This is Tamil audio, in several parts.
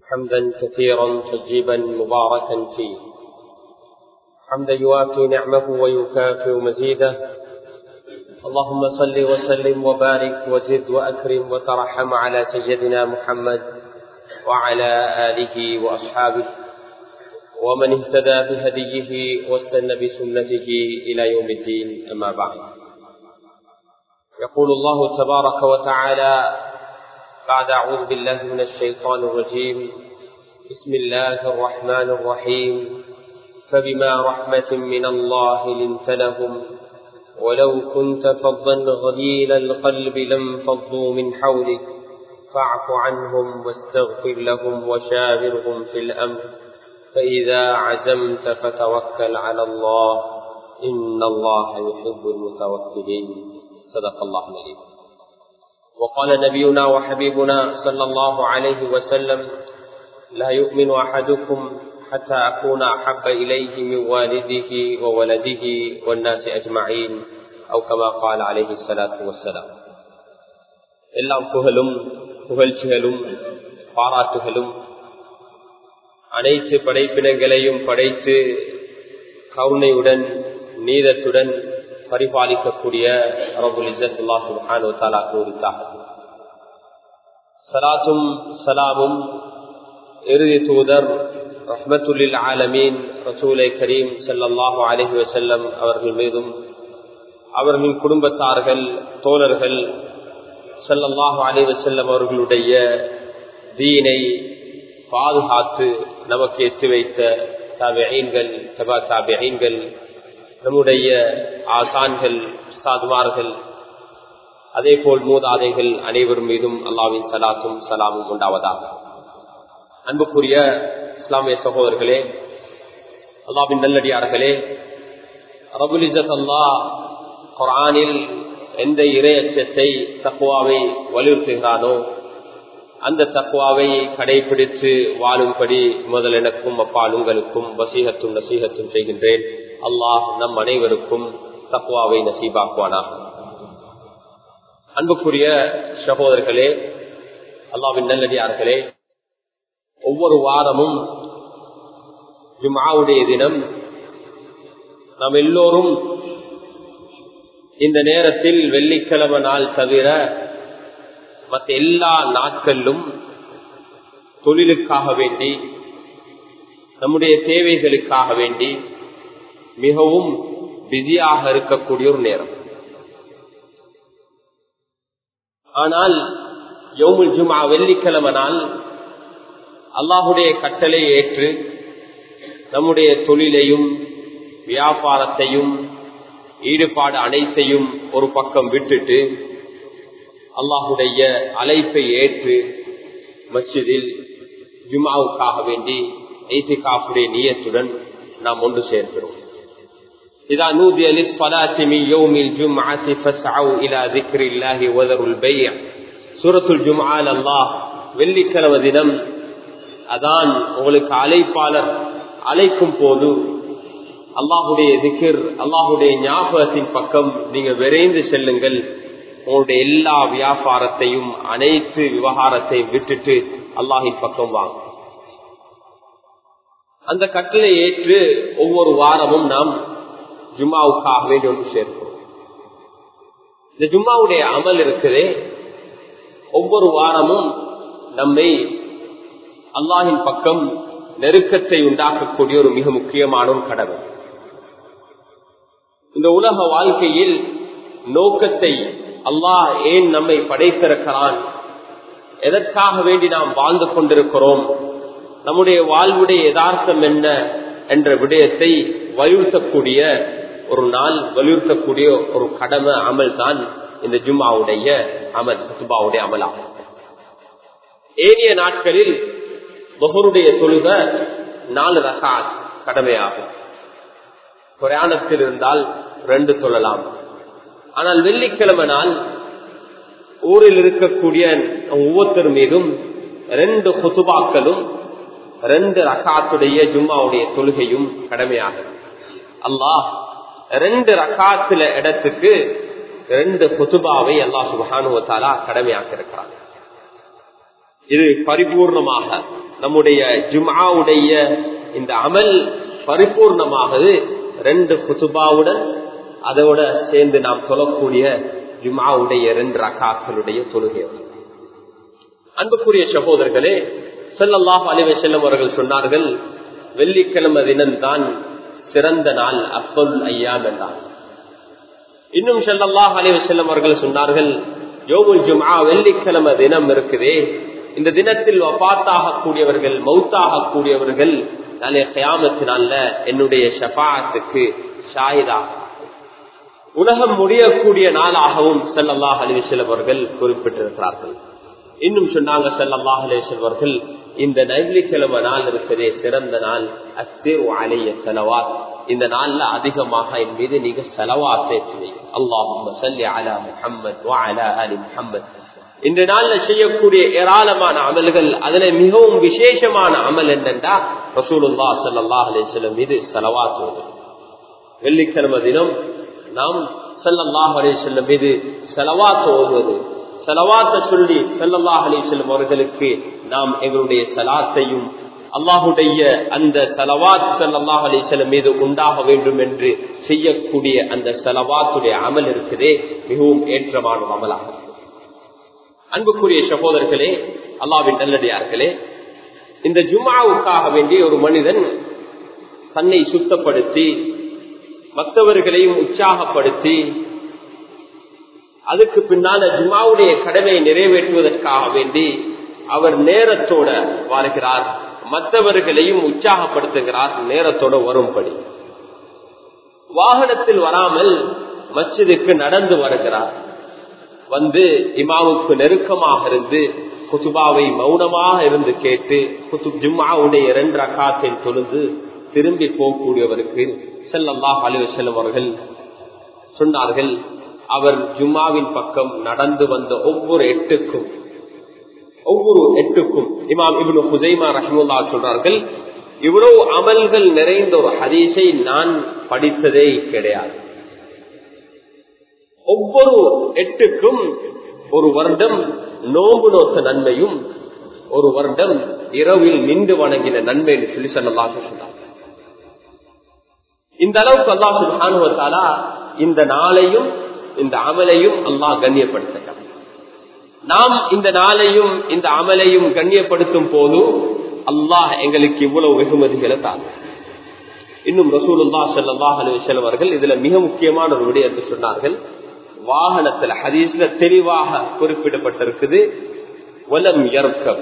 حمدا كثيرا طيبا مباركا فيه حمدا يوافي نعمه ويكافئ مزيده اللهم صل وسلم وبارك وزد واكرم وترحم على سيدنا محمد وعلى اله واصحابه ومن اهتدى بهديه واستنى بسنته الى يوم الدين اما بعد يقول الله تبارك وتعالى بعد اعوذ بالله من الشيطان الرجيم بسم الله الرحمن الرحيم فبما رحمه من الله لنت لهم ولو كنت فظا غليل القلب لانفضوا من حولك فاعف عنهم واستغفر لهم وشاورهم في الامر فاذا عزمت فتوكل على الله ان الله يحب المتوكلين صدق الله العليم وقال نبينا وحبيبنا صلى الله عليه وسلم لا يؤمن احدكم حتى اكون احب اليه من والده وولده والناس اجمعين او كما قال عليه الصلاه والسلام எல்லாம் புகழும் புகழ்ச்சிகளும் பாராட்டுகளும் அனைத்து படைப்பினங்களையும் படைத்து கருணையுடன் நீதத்துடன் பரிபாலிக்கக்கூடிய ரபுல் இசத்துல்லா சுல்ஹானு தாலா கூறித்தார் சலாத்தும் சலாமும் இறுதி தூதர் ரஹ்மத்துல்லில் ஆலமீன் ரசூலை கரீம் சல்லாஹூ அலஹி வசல்லம் அவர்கள் மீதும் அவர்களின் குடும்பத்தார்கள் தோழர்கள் சல்லல்லாஹு அலி வசல்லம் அவர்களுடைய தீனை பாதுகாத்து நமக்கு எத்தி வைத்த தாபியங்கள் சபா தாபியங்கள் நம்முடைய ஆசான்கள் சாதுமார்கள் அதே போல் மூதாதைகள் அனைவரும் மீதும் அல்லாவின் சலாத்தும் சலாமும் உண்டாவதாக அன்புக்குரிய இஸ்லாமிய சகோதரர்களே அல்லாவின் நல்லடியார்களே ரபுலிசத் அல்லா குரானில் எந்த இரையச்சத்தை தக்குவாவை வலியுறுத்துகிறானோ அந்த தக்குவாவை கடைபிடித்து வாழும்படி முதல் எனக்கும் அப்பால் உங்களுக்கும் வசீகத்தும் நசீகத்தும் செய்கின்றேன் அல்லாஹ் நம் அனைவருக்கும் தக்குவாவை நசீபாக்குவானாக அன்புக்குரிய சகோதரர்களே அல்லாவின் நல்லடியார்களே ஒவ்வொரு வாரமும் ஜுமாவுடைய தினம் நாம் எல்லோரும் இந்த நேரத்தில் வெள்ளிக்கிழமை நாள் தவிர மற்ற எல்லா நாட்களிலும் தொழிலுக்காக வேண்டி நம்முடைய தேவைகளுக்காக வேண்டி மிகவும் பிஸியாக இருக்கக்கூடிய ஒரு நேரம் ஆனால் யோமுல் ஜுமா வெள்ளிக்கிழமை நாள் அல்லாஹுடைய கட்டளை ஏற்று நம்முடைய தொழிலையும் வியாபாரத்தையும் ஈடுபாடு அனைத்தையும் ஒரு பக்கம் விட்டுட்டு அல்லாஹுடைய அழைப்பை ஏற்று மஸ்ஜிதில் ஜுமாவுக்காக வேண்டி ஐசிகாப்புடைய நீயத்துடன் நாம் ஒன்று சேர்க்கிறோம் إذا نودي للصلاة من يوم الجمعة فاسعوا إلى ذكر الله وذروا البيع سورة الجمعة الله வெள்ளிக்கிழமை தினம் அதான் உங்களுக்கு அழைப்பாளர் அழைக்கும் போது அல்லாஹுடைய திகிர் அல்லாஹுடைய ஞாபகத்தின் பக்கம் நீங்க விரைந்து செல்லுங்கள் உங்களுடைய எல்லா வியாபாரத்தையும் அனைத்து விவகாரத்தையும் விட்டுட்டு அல்லாஹின் பக்கம் வாங்க அந்த கட்டளை ஏற்று ஒவ்வொரு வாரமும் நாம் ஜும்மாவுக்காக வேண்டி ஒன்று சேர்க்கிறோம் இந்த ஜும்மாவுடைய அமல் இருக்குதே ஒவ்வொரு வாரமும் நம்மை அல்லாஹின் பக்கம் நெருக்கத்தை உண்டாக்கக்கூடிய ஒரு மிக முக்கியமான ஒரு கடமை இந்த உலக வாழ்க்கையில் நோக்கத்தை அல்லாஹ் ஏன் நம்மை படைத்திருக்கிறான் எதற்காக வேண்டி நாம் வாழ்ந்து கொண்டிருக்கிறோம் நம்முடைய வாழ்வுடைய யதார்த்தம் என்ன என்ற விடயத்தை வலியுறுத்தக்கூடிய ஒரு நாள் வலியுறுத்தக்கூடிய ஒரு கடமை அமல் தான் இந்த ஜும்மாவுடைய அமல் குத்துபாவுடைய அமலாகும் ஏனைய நாட்களில் பகருடைய தொழுக நாலு ரகாத் கடமையாகும் பிரயாணத்தில் இருந்தால் ரெண்டு சொல்லலாம் ஆனால் வெள்ளிக்கிழமை நாள் ஊரில் இருக்கக்கூடிய ஒவ்வொருத்தர் மீதும் ரெண்டு குத்துபாக்களும் ரெண்டு ரகாத்துடைய ஜும்மாவுடைய தொழுகையும் கடமையாகும் அல்லாஹ் ரெண்டு ரகாத்துல இடத்துக்கு ரெண்டு குத்துபாவை அல்லாஹ் சுபஹானுவத்தாலா கடமையாக்கி இருக்கிறார் இது பரிபூர்ணமாக நம்முடைய ஜும்ஆவுடைய இந்த அமல் பரிபூர்ணமாகது ரெண்டு குசுபாவுடன் அதோட சேர்ந்து நாம் சொல்லக்கூடிய ஜும்ஆவுடைய ரெண்டு ரகாக்களுடைய தொழுகை அன்புக்குரிய சகோதரர்களே செல்லல்லாஹ் அலிவ செல்லம் அவர்கள் சொன்னார்கள் வெள்ளிக்கிழமை தினம்தான் சிறந்த நாள் அப்பல் ஐயாம் என்றார் இன்னும் செல்லல்லாஹ் அலிவ செல்லம் அவர்கள் சொன்னார்கள் யோகுல் ஜும்ஆ வெள்ளிக்கிழமை தினம் இருக்குதே இந்த தினத்தில் வபாத்தாக கூடியவர்கள் மௌத்தாக கூடியவர்கள் நாளை கயாமத்தினால என்னுடைய ஷபாத்துக்கு ஷாயிதா உலகம் முடியக்கூடிய நாளாகவும் செல்லல்லாஹ் அலிவசல்லம் அவர்கள் குறிப்பிட்டிருக்கிறார்கள் இன்னும் சொன்னாங்க செல்லல்லாஹ் அலிவசல் அவர்கள் இந்த நைலிக்கிழமை நாள் இருக்கிறதே சிறந்த நாள் அஸ்திர் அலைய செலவாத் இந்த நாள்ல அதிகமாக என் மீது நீங்க செலவா சேர்த்துவீங்க அல்லாஹும் சல்லி அலா முஹம்மத் வா அலா அலி முஹம்மத் இந்த நாள்ல செய்யக்கூடிய ஏராளமான அமல்கள் அதுல மிகவும் விசேஷமான அமல் என்னென்றா ரசூலுல்லா சல்லா அலிஸ்லம் மீது செலவாத்துவது வெள்ளிக்கிழமை தினம் நாம் சல்லல்லாஹ் அலிஸ்லம் மீது செலவாத்து ஓதுவது செலவாத்த சொல்லி சல்லல்லாஹ் அலிஸ்லம் அவர்களுக்கு நாம் எங்களுடைய சலாத்தையும் அல்லாஹுடைய அந்த செலவாத் சல்லாஹ் அலிசல்லம் மீது உண்டாக வேண்டும் என்று செய்யக்கூடிய அந்த செலவாத்துடைய அமல் இருக்குதே மிகவும் ஏற்றமான அமலாகும் அன்புக்குரிய சகோதரர்களே அல்லாவின் நல்லடியார்களே இந்த ஜுமாவுக்காக வேண்டிய ஒரு மனிதன் தன்னை சுத்தப்படுத்தி மற்றவர்களையும் உற்சாகப்படுத்தி அதுக்கு பின்னால ஜுமாவுடைய கடமையை நிறைவேற்றுவதற்காக வேண்டி அவர் நேரத்தோட வாழ்கிறார் மற்றவர்களையும் உற்சாகப்படுத்துகிறார் நேரத்தோட வரும்படி வாகனத்தில் வராமல் மஸ்ஜிதுக்கு நடந்து வருகிறார் வந்து இமாவுக்கு நெருக்கமாக இருந்து குசுபாவை மௌனமாக இருந்து கேட்டு குசுப் ஜும்மாவுடைய இரண்டு ரக்காத்தை தொழுது திரும்பி போகக்கூடியவருக்கு செல்லல்லாஹ் அலுவலம் அவர்கள் சொன்னார்கள் அவர் ஜும்மாவின் பக்கம் நடந்து வந்த ஒவ்வொரு எட்டுக்கும் ஒவ்வொரு எட்டுக்கும் இமாம் இவனு ஹுசைமா ரஹமுல்லா சொல்றார்கள் இவ்வளவு அமல்கள் நிறைந்த ஒரு ஹதீஸை நான் படித்ததே கிடையாது ஒவ்வொரு எட்டுக்கும் ஒரு வருடம் நோம்பு நோத்த நன்மையும் ஒரு வருடம் இரவில் நின்று வணங்கின நன்மை என்று சொல்லி சொல்லலாம் சொன்னார் இந்த அளவுக்கு அல்லா சுல்ஹானுவத்தாலா இந்த நாளையும் இந்த அமலையும் அல்லாஹ் கண்ணியப்படுத்த நாம் இந்த நாளையும் இந்த அமலையும் கண்ணியப்படுத்தும் போது அல்லாஹ் எங்களுக்கு இவ்வளவு வெகுமதிகளை தான் இன்னும் ரசூலுல்லா சல்லாஹ் அலுவலம் அவர்கள் இதுல மிக முக்கியமான ஒரு விடயத்தை சொன்னார்கள் வாகனத்துல ஹதீஸ்ல தெளிவாக குறிப்பிடப்பட்டிருக்குது வலம் எர்க்கம்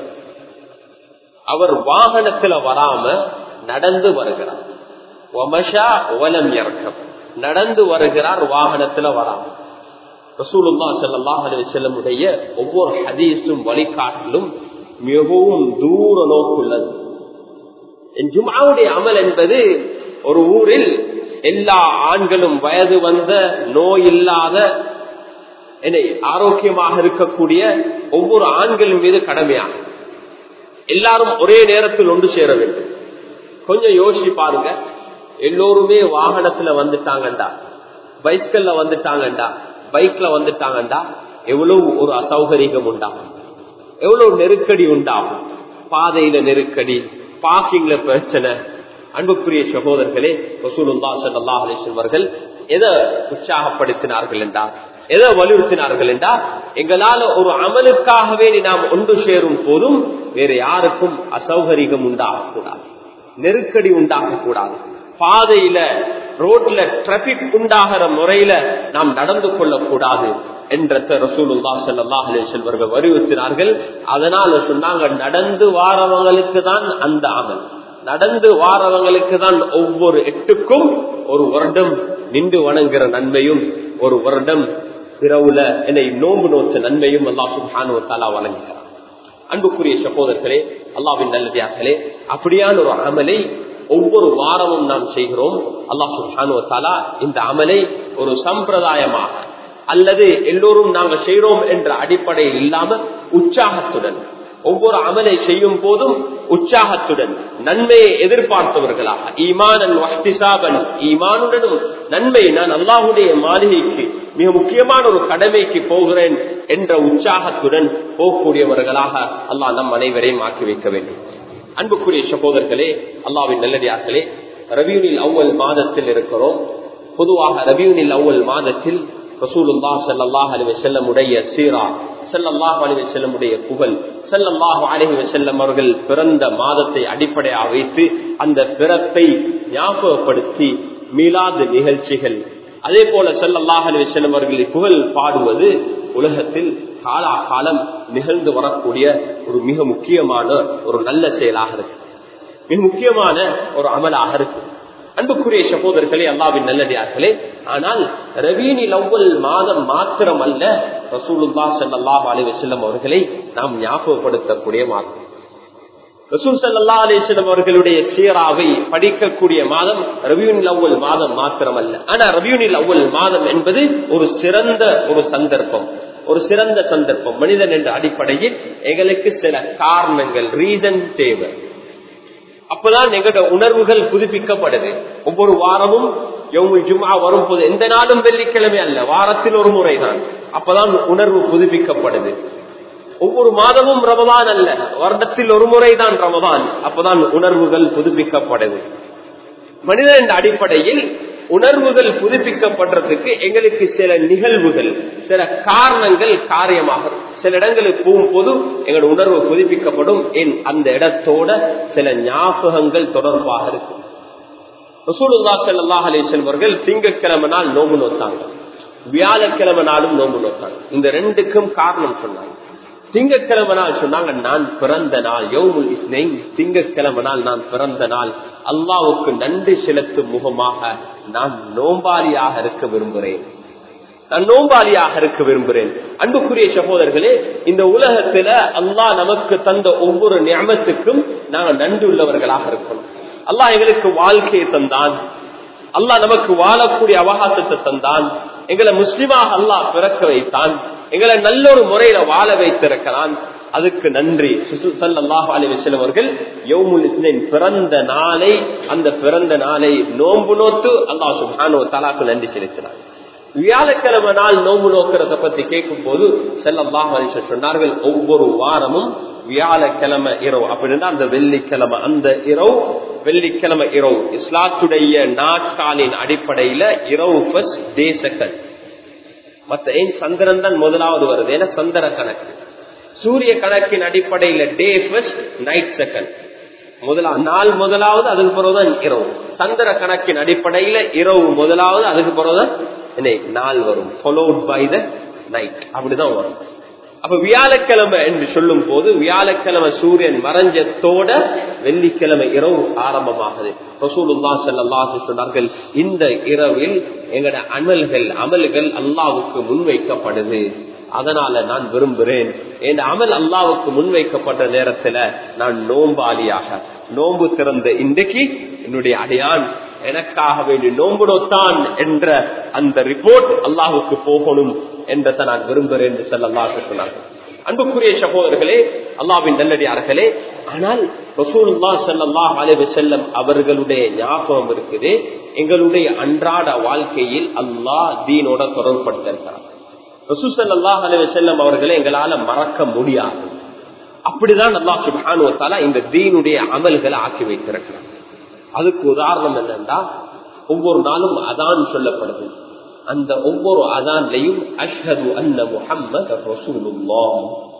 அவர் வாகனத்துல வராம நடந்து வருகிறார் ஒமஷா வலம் இறக்கம் நடந்து வருகிறார் வாகனத்துல வராம ரசூலுல்லா சல்லாஹ் அலுவலமுடைய ஒவ்வொரு ஹதீஸும் வழிகாட்டிலும் மிகவும் தூர நோக்குள்ளது ஜுமாவுடைய அமல் என்பது ஒரு ஊரில் எல்லா ஆண்களும் வயது வந்த நோய் இல்லாத ஆரோக்கியமாக இருக்கக்கூடிய ஒவ்வொரு ஆண்களின் மீது கடமையாகும் எல்லாரும் ஒரே நேரத்தில் ஒன்று சேர வேண்டும் கொஞ்சம் யோசிச்சு பாருங்க எல்லோருமே வாகனத்துல வந்துட்டாங்கண்டா பைஸ்கல்ல வந்துட்டாங்கண்டா பைக்ல வந்துட்டாங்கண்டா எவ்வளவு ஒரு அசௌகரியம் உண்டாகும் எவ்வளவு நெருக்கடி உண்டாகும் பாதையில நெருக்கடி பார்க்கிங்ல பிரச்சனை அன்புக்குரிய சகோதரர்களே ரசூலுல்லா சல்லா அலிஸ்வர்கள் எதை உற்சாகப்படுத்தினார்கள் என்றால் எதை வலியுறுத்தினார்கள் என்றால் எங்களால ஒரு அமலுக்காகவே நாம் ஒன்று சேரும் போதும் வேற யாருக்கும் அசௌகரியம் உண்டாகக்கூடாது நெருக்கடி உண்டாகக்கூடாது பாதையில ரோட்ல டிராபிக் உண்டாகிற முறையில நாம் நடந்து கொள்ளக்கூடாது என்ற ரசூலுல்லா சல்லா அலிஸ்வர்கள் வலியுறுத்தினார்கள் அதனால சொன்னாங்க நடந்து வாரவங்களுக்கு தான் அந்த அமல் நடந்து வாரவங்களுக்கு தான் ஒவ்வொரு எட்டுக்கும் ஒரு வருடம் நின்று வணங்குற நன்மையும் ஒரு வருடம் பிறவுல என்னை நோம்பு நோச்ச நன்மையும் அல்லா சுபானுவத்தாலா வழங்குகிறார் அன்புக்குரிய சகோதரர்களே அல்லாவின் நல்லதியார்களே அப்படியான ஒரு அமலை ஒவ்வொரு வாரமும் நாம் செய்கிறோம் அல்லா சுபானுவத்தாலா இந்த அமலை ஒரு சம்பிரதாயமாக அல்லது எல்லோரும் நாங்கள் செய்கிறோம் என்ற அடிப்படையில் இல்லாம உற்சாகத்துடன் ஒவ்வொரு அமலை செய்யும் போதும் உற்சாகத்துடன் நன்மையை எதிர்பார்த்தவர்களாக ஈமானன் வஹ்திசாபன் ஈமானுடனும் நன்மை நான் அல்லாஹுடைய மாளிகைக்கு மிக முக்கியமான ஒரு கடமைக்கு போகிறேன் என்ற உற்சாகத்துடன் போகக்கூடியவர்களாக அல்லாஹ் நம் அனைவரையும் ஆக்கி வைக்க வேண்டும் அன்புக்குரிய சகோதரர்களே அல்லாவின் நல்லடியார்களே ரவியூனில் அவ்வல் மாதத்தில் இருக்கிறோம் பொதுவாக ரவியூனில் அவ்வல் மாதத்தில் ரசூலுல்லா ஸல்லல்லாஹு அலைஹி வஸல்லம் உடைய சீரா ஸல்லல்லாஹு அலைஹி வஸல்லம் உடைய புகழ் ஸல்லல்லாஹு அலைஹி வஸல்லம் அவர்கள் பிறந்த மாதத்தை அடிப்படையாக வைத்து அந்த பிறப்பை ஞாபகப்படுத்தி மீளாத நிகழ்ச்சிகள் அதே போல ஸல்லல்லாஹு அலைஹி வஸல்லம் அவர்களை புகழ் பாடுவது உலகத்தில் காலா காலம் நிகழ்ந்து வரக்கூடிய ஒரு மிக முக்கியமான ஒரு நல்ல செயலாக இருக்கு மிக முக்கியமான ஒரு அமலாக இருக்கு அன்புக்குரிய சகோதரர்களே அல்லாவின் நல்லடியார்களே ஆனால் ரவீனில் அவ்வல் மாதம் மாத்திரம் அல்ல ரசூலுல்லா ஸல்லல்லாஹு அலைஹி வஸல்லம் அவர்களை நாம் ஞாபகப்படுத்தக்கூடிய மாதம் ரசூல் ஸல்லல்லாஹு அலைஹி வஸல்லம் அவர்களுடைய சீராவை படிக்கக்கூடிய மாதம் ரபியூனில் அவ்வல் மாதம் மாத்திரம் அல்ல ஆனா ரபியூனில் அவ்வல் மாதம் என்பது ஒரு சிறந்த ஒரு சந்தர்ப்பம் ஒரு சிறந்த சந்தர்ப்பம் மனிதன் என்ற அடிப்படையில் எங்களுக்கு சில காரணங்கள் ரீசன் தேவை அப்பதான் எங்களோட உணர்வுகள் புதுப்பிக்கப்படுது ஒவ்வொரு வாரமும் ஜும்மா வரும் போது எந்த நாளும் வெள்ளிக்கிழமை அல்ல வாரத்தில் ஒரு முறைதான் அப்பதான் உணர்வு புதுப்பிக்கப்படுது ஒவ்வொரு மாதமும் ரமதான் அல்ல வருடத்தில் ஒரு முறைதான் ரமதான் அப்பதான் உணர்வுகள் புதுப்பிக்கப்படுது மனிதன் என்ற அடிப்படையில் உணர்வுகள் புதுப்பிக்கப்படுறதுக்கு எங்களுக்கு சில நிகழ்வுகள் சில காரணங்கள் காரியமாக சில இடங்களுக்கு போகும்போது எங்களோட உணர்வு புதுப்பிக்கப்படும் என் அந்த இடத்தோட சில ஞாபகங்கள் தொடர்பாக இருக்கும் ரசூலுல்லா ஸல்லல்லாஹு அலைஹி வஸல்லம் அவர்கள் திங்கட்கிழமை நாள் நோம்பு நோத்தாங்க வியாழக்கிழமை நாளும் நோம்பு நோத்தாங்க இந்த ரெண்டுக்கும் காரணம் சொன்னாங்க திங்கக்கிழமை நாள் சொன்னாங்க நான் பிறந்த நாள் யோமுல் இஸ்னைன் திங்கக்கிழமை நாள் நான் பிறந்த நாள் அல்லாவுக்கு நன்றி செலுத்தும் முகமாக நான் நோம்பாளியாக இருக்க விரும்புகிறேன் நான் நோம்பாளியாக இருக்க விரும்புகிறேன் அன்புக்குரிய சகோதரர்களே இந்த உலகத்துல அல்லாஹ் நமக்கு தந்த ஒவ்வொரு ஞாபகத்துக்கும் நாங்கள் நன்றி உள்ளவர்களாக இருக்கணும் அல்லாஹ் எங்களுக்கு வாழ்க்கையை தந்தான் அல்லாஹ் நமக்கு வாழக்கூடிய அவகாசத்தை தந்தான் எங்களை முஸ்லிமாக அல்லாஹ் பிறக்க வைத்தான் எங்களை நல்ல ஒரு முறையில வாழ வைத்திருக்கிறான் அதுக்கு நன்றி சுசுசல்லாஹ் அலிவசலம் அவர்கள் யோமுல் இஸ்லின் பிறந்த நாளை அந்த பிறந்த நாளை நோன்பு நோத்து அல்லாஹ் சுபானோ தலாக்கு நன்றி செலுத்தினார் வியாழக்கிழமை நாள் நோம்பு நோக்கிறத பத்தி கேட்கும் போது செல்லல்லாஹ் அலிசன் சொன்னார்கள் ஒவ்வொரு வாரமும் வியாழக்கிழமை இரவு அப்படின்னா அந்த வெள்ளிக்கிழமை அந்த இரவு வெள்ளிக்கிழமை இரவு இஸ்லாத்துடைய நாட்காலின் அடிப்படையில இரவு ஃபர்ஸ்ட் டே செகண்ட் மத்த ஏன் சந்திரன் தான் முதலாவது வருது ஏன்னா சந்திர கணக்கு சூரிய கணக்கின் அடிப்படையில டே ஃபர்ஸ்ட் நைட் செகண்ட் முதலா நாள் முதலாவது அதுக்கு பிறகுதான் இரவு சந்திர கணக்கின் அடிப்படையில இரவு முதலாவது அதுக்கு பிறகுதான் என்ன நாள் வரும் ஃபாலோட் பை த நைட் அப்படிதான் வரும் அப்ப வியாழக்கிழமை என்று சொல்லும் போது வியாழக்கிழமை சூரியன் மறைஞ்சத்தோட வெள்ளிக்கிழமை இரவு ஆரம்பமாகுது ரசூலுல்லா ஸல்லல்லாஹு சொன்னார்கள் இந்த இரவில் எங்கட அமல்கள் அமல்கள் அல்லாவுக்கு முன்வைக்கப்படுது அதனால நான் விரும்புகிறேன் என் அமல் அல்லாவுக்கு முன்வைக்கப்பட்ட நேரத்துல நான் நோம்பாளியாக நோம்பு திறந்த இன்றைக்கு என்னுடைய அடையான் எனக்காக வேண்டி நோம்பு நோத்தான் என்ற அந்த ரிப்போர்ட் அல்லாஹுக்கு போகணும் என்றதை நான் விரும்புகிறேன் என்று செல்லல்லாக சொன்னார்கள் அன்புக்குரிய சகோதரர்களே அல்லாவின் நல்லடியார்களே ஆனால் ரசூல்லா செல்லல்லா அலைவு செல்லம் அவர்களுடைய ஞாபகம் இருக்குது எங்களுடைய அன்றாட வாழ்க்கையில் அல்லாஹ் தீனோட தொடர்படுத்திருக்கிறார் ரசூசல்லாஹ் அலைவு செல்லம் அவர்களை எங்களால மறக்க முடியாது அப்படிதான் அல்லாஹ் சுபானுவத்தால இந்த தீனுடைய அமல்களை ஆக்கி வைத்திருக்கிறார் அதுக்கு உதாரணம் என்னன்னா ஒவ்வொரு நாளும் அதான் சொல்லப்படுது அந்த ஒவ்வொரு அதான்லையும் அஷ்ஹது அன்ன முஹம்மது ரசூலுல்லாஹ்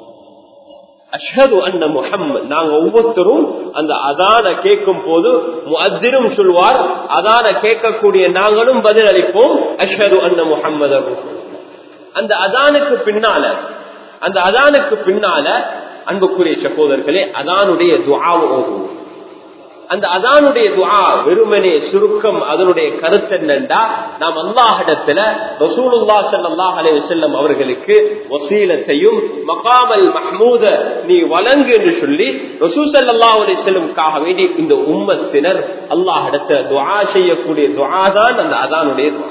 அஷ்ஹது அன்ன முஹம்மது நாங்க ஒவ்வொருத்தரும் அந்த அதான கேட்கும் போது முஅத்திரும் சொல்வார் அதான கேட்கக்கூடிய நாங்களும் பதில் அளிப்போம் அஷ்ஹது அன்ன முஹம்மது அந்த அதானுக்கு பின்னால அந்த அதானுக்கு பின்னால அன்புக்குரிய சகோதரர்களே அதானுடைய துவாவை ஓதுவோம் அந்த அதானுடைய துவா வெறுமனே சுருக்கம் அதனுடைய கருத்து என்னண்டா நாம் அல்லாஹிடத்துல ரசூலுல்லா ஸல்லல்லாஹு அலைஹி வஸல்லம் அவர்களுக்கு வசீலத்தையும் மகாமல் மஹ்மூத நீ வழங்கு என்று சொல்லி ரசூல் ஸல்லல்லாஹு அலைஹி வஸல்லமுக்காக வேண்டி இந்த உம்மத்தினர் அல்லாஹிடத்துல துஆ செய்யக்கூடிய துஆ தான் அந்த அதானுடைய துஆ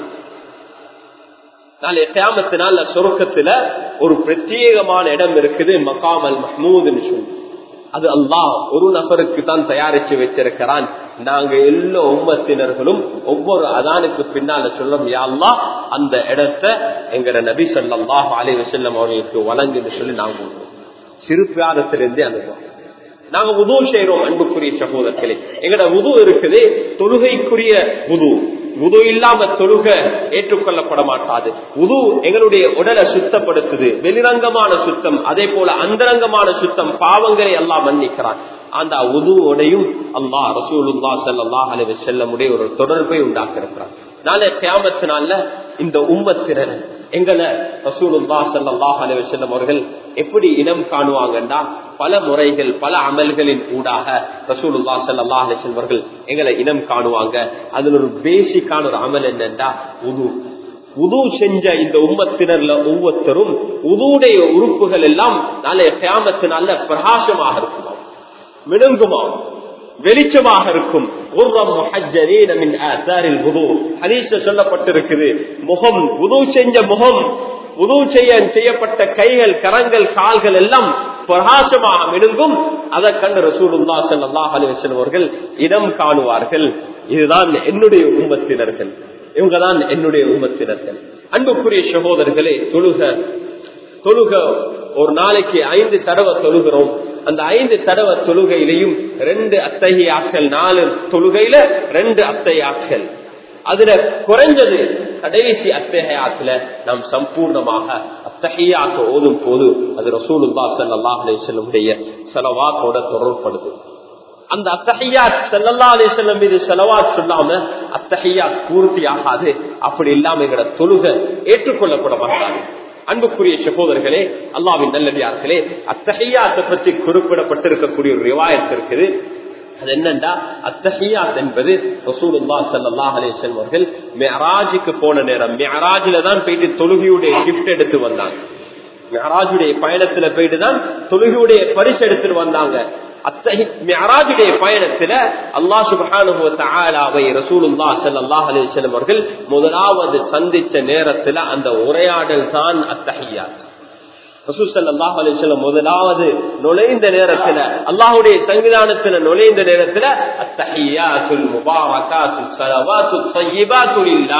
நாளை கியாமத்தினால சொருக்கத்துல ஒரு பிரத்யேகமான இடம் இருக்குது மகாமல் மஹ்மூதுன்னு சொல்லி அது அல்லாஹ் ஒரு நபருக்கு தான் தயாரிச்சு வச்சிருக்கிறான் நாங்க எல்லா உம்மத்தினர்களும் ஒவ்வொரு அதானுக்கு பின்னால சொல்லும் யாழ்லா அந்த இடத்தை எங்கட நபி சொல்லாஹ் அலைவ செல்லம் அவர்களுக்கு வழங்குன்னு சொல்லி நாங்க சிறு பிராதத்திலிருந்தே அனுபவம் நாங்க உது செய்யறோம் அன்புக்குரிய சகோதரர்களே எங்கட உது இருக்குது தொழுகைக்குரிய உது உது இல்லாம தொழுக ஏற்றுக்கொள்ளப்பட மாட்டாது உது எங்களுடைய உடலை சுத்தப்படுத்துது வெளிரங்கமான சுத்தம் அதே போல அந்தரங்கமான சுத்தம் பாவங்களை எல்லாம் மன்னிக்கிறான் அந்த உதுவோடையும் அல்லா ரசூலுல்லா சல்லாஹ் அலி செல்லமுடைய ஒரு தொடர்பை உண்டாக்கிருக்கிறான் நாளை கியாமத்தினால இந்த உம்மத்தினர் எங்களை ரசூலுல்லா சல்லாஹ் அலி செல்லம் அவர்கள் எப்படி இனம் காணுவாங்கன்னா பல முறைகள் பல அமல்களின் ஊடாக ரசூலுல்லா சல்லா அலி செல்வர்கள் எங்களை இனம் காணுவாங்க அதுல ஒரு பேசிக்கான ஒரு அமல் என்னன்னா உது உது செஞ்ச இந்த உம்மத்தினர்ல ஒவ்வொருத்தரும் உதுடைய உறுப்புகள் எல்லாம் நாளைய கியாமத்தினால பிரகாசமாக இருக்குமா மினுங்குமா வெளிச்சமாக இருக்கும் சொல்லப்பட்டிருக்குது முகம் உது செஞ்ச முகம் உது செய்ய செய்யப்பட்ட கைகள் கரங்கள் கால்கள் எல்லாம் பிரகாசமாக மினுங்கும் அதை கண்டு ரசூலுல்லா சல்லாஹ் அலிவசன் அவர்கள் இடம் காணுவார்கள் இதுதான் என்னுடைய உம்மத்தினர்கள் இவங்கதான் என்னுடைய உம்மத்தினர்கள் அன்புக்குரிய சகோதரர்களே தொழுக தொழுக ஒரு நாளைக்கு ஐந்து தடவை தொழுகிறோம் அந்த ஐந்து தடவை தொழுகையிலையும் ரெண்டு அத்தகையாக்கள் நாலு தொழுகையில ரெண்டு அத்தையாக்கள் அதுல குறைஞ்சது கடைசி அத்தகையாத்துல நாம் சம்பூர்ணமாக அத்தகையாக்க ஓதும் போது அது ரசூலுல்லா சல்லாஹ் அலிசல்லுடைய செலவாக்கோட தொடர்படுது அந்த அத்தகையாத் செல்லல்லா அலிசல்லம் மீது செலவாத் சொல்லாம அத்தகையாத் பூர்த்தி ஆகாது அப்படி இல்லாம எங்களோட தொழுக ஏற்றுக்கொள்ளப்பட மாட்டாது அன்புக்குரிய சகோதரர்களே அல்லாவின் நல்லடியார்களே அத்தகையாத்தை பற்றி குறிப்பிடப்பட்டிருக்கக்கூடிய ஒரு ரிவாயத்து இருக்குது அது என்னண்டா அத்தஹியாத் என்பது ரசூலுல்லா ஸல்லல்லாஹு அலைஹி வஸல்லம் அவர்கள் மிஅராஜுக்கு போன நேரம் மிஅராஜில தான் போயிட்டு தொழுகையுடைய கிஃப்ட் எடுத்து வந்தாங்க மிஅராஜுடைய பயணத்துல போயிட்டு தான் தொழுகையுடைய பரிசு எடுத்துட்டு வந்தாங்க மியராஜுடைய பயணத்துல அல்லா சுபானுவை ரசூலுல்லா சல்லாஹ் அலிசல்லம் அவர்கள் முதலாவது சந்திச்ச நேரத்துல அந்த உரையாடல் தான் அத்தகையா ரசூசல்லாஹ் அலிசல்லம் முதலாவது நுழைந்த நேரத்துல அல்லாஹுடைய சங்கிதானத்துல நுழைந்த நேரத்துல அத்தகையா சொல் முபாரகா சலவாத்து சையிபாத்துல்லா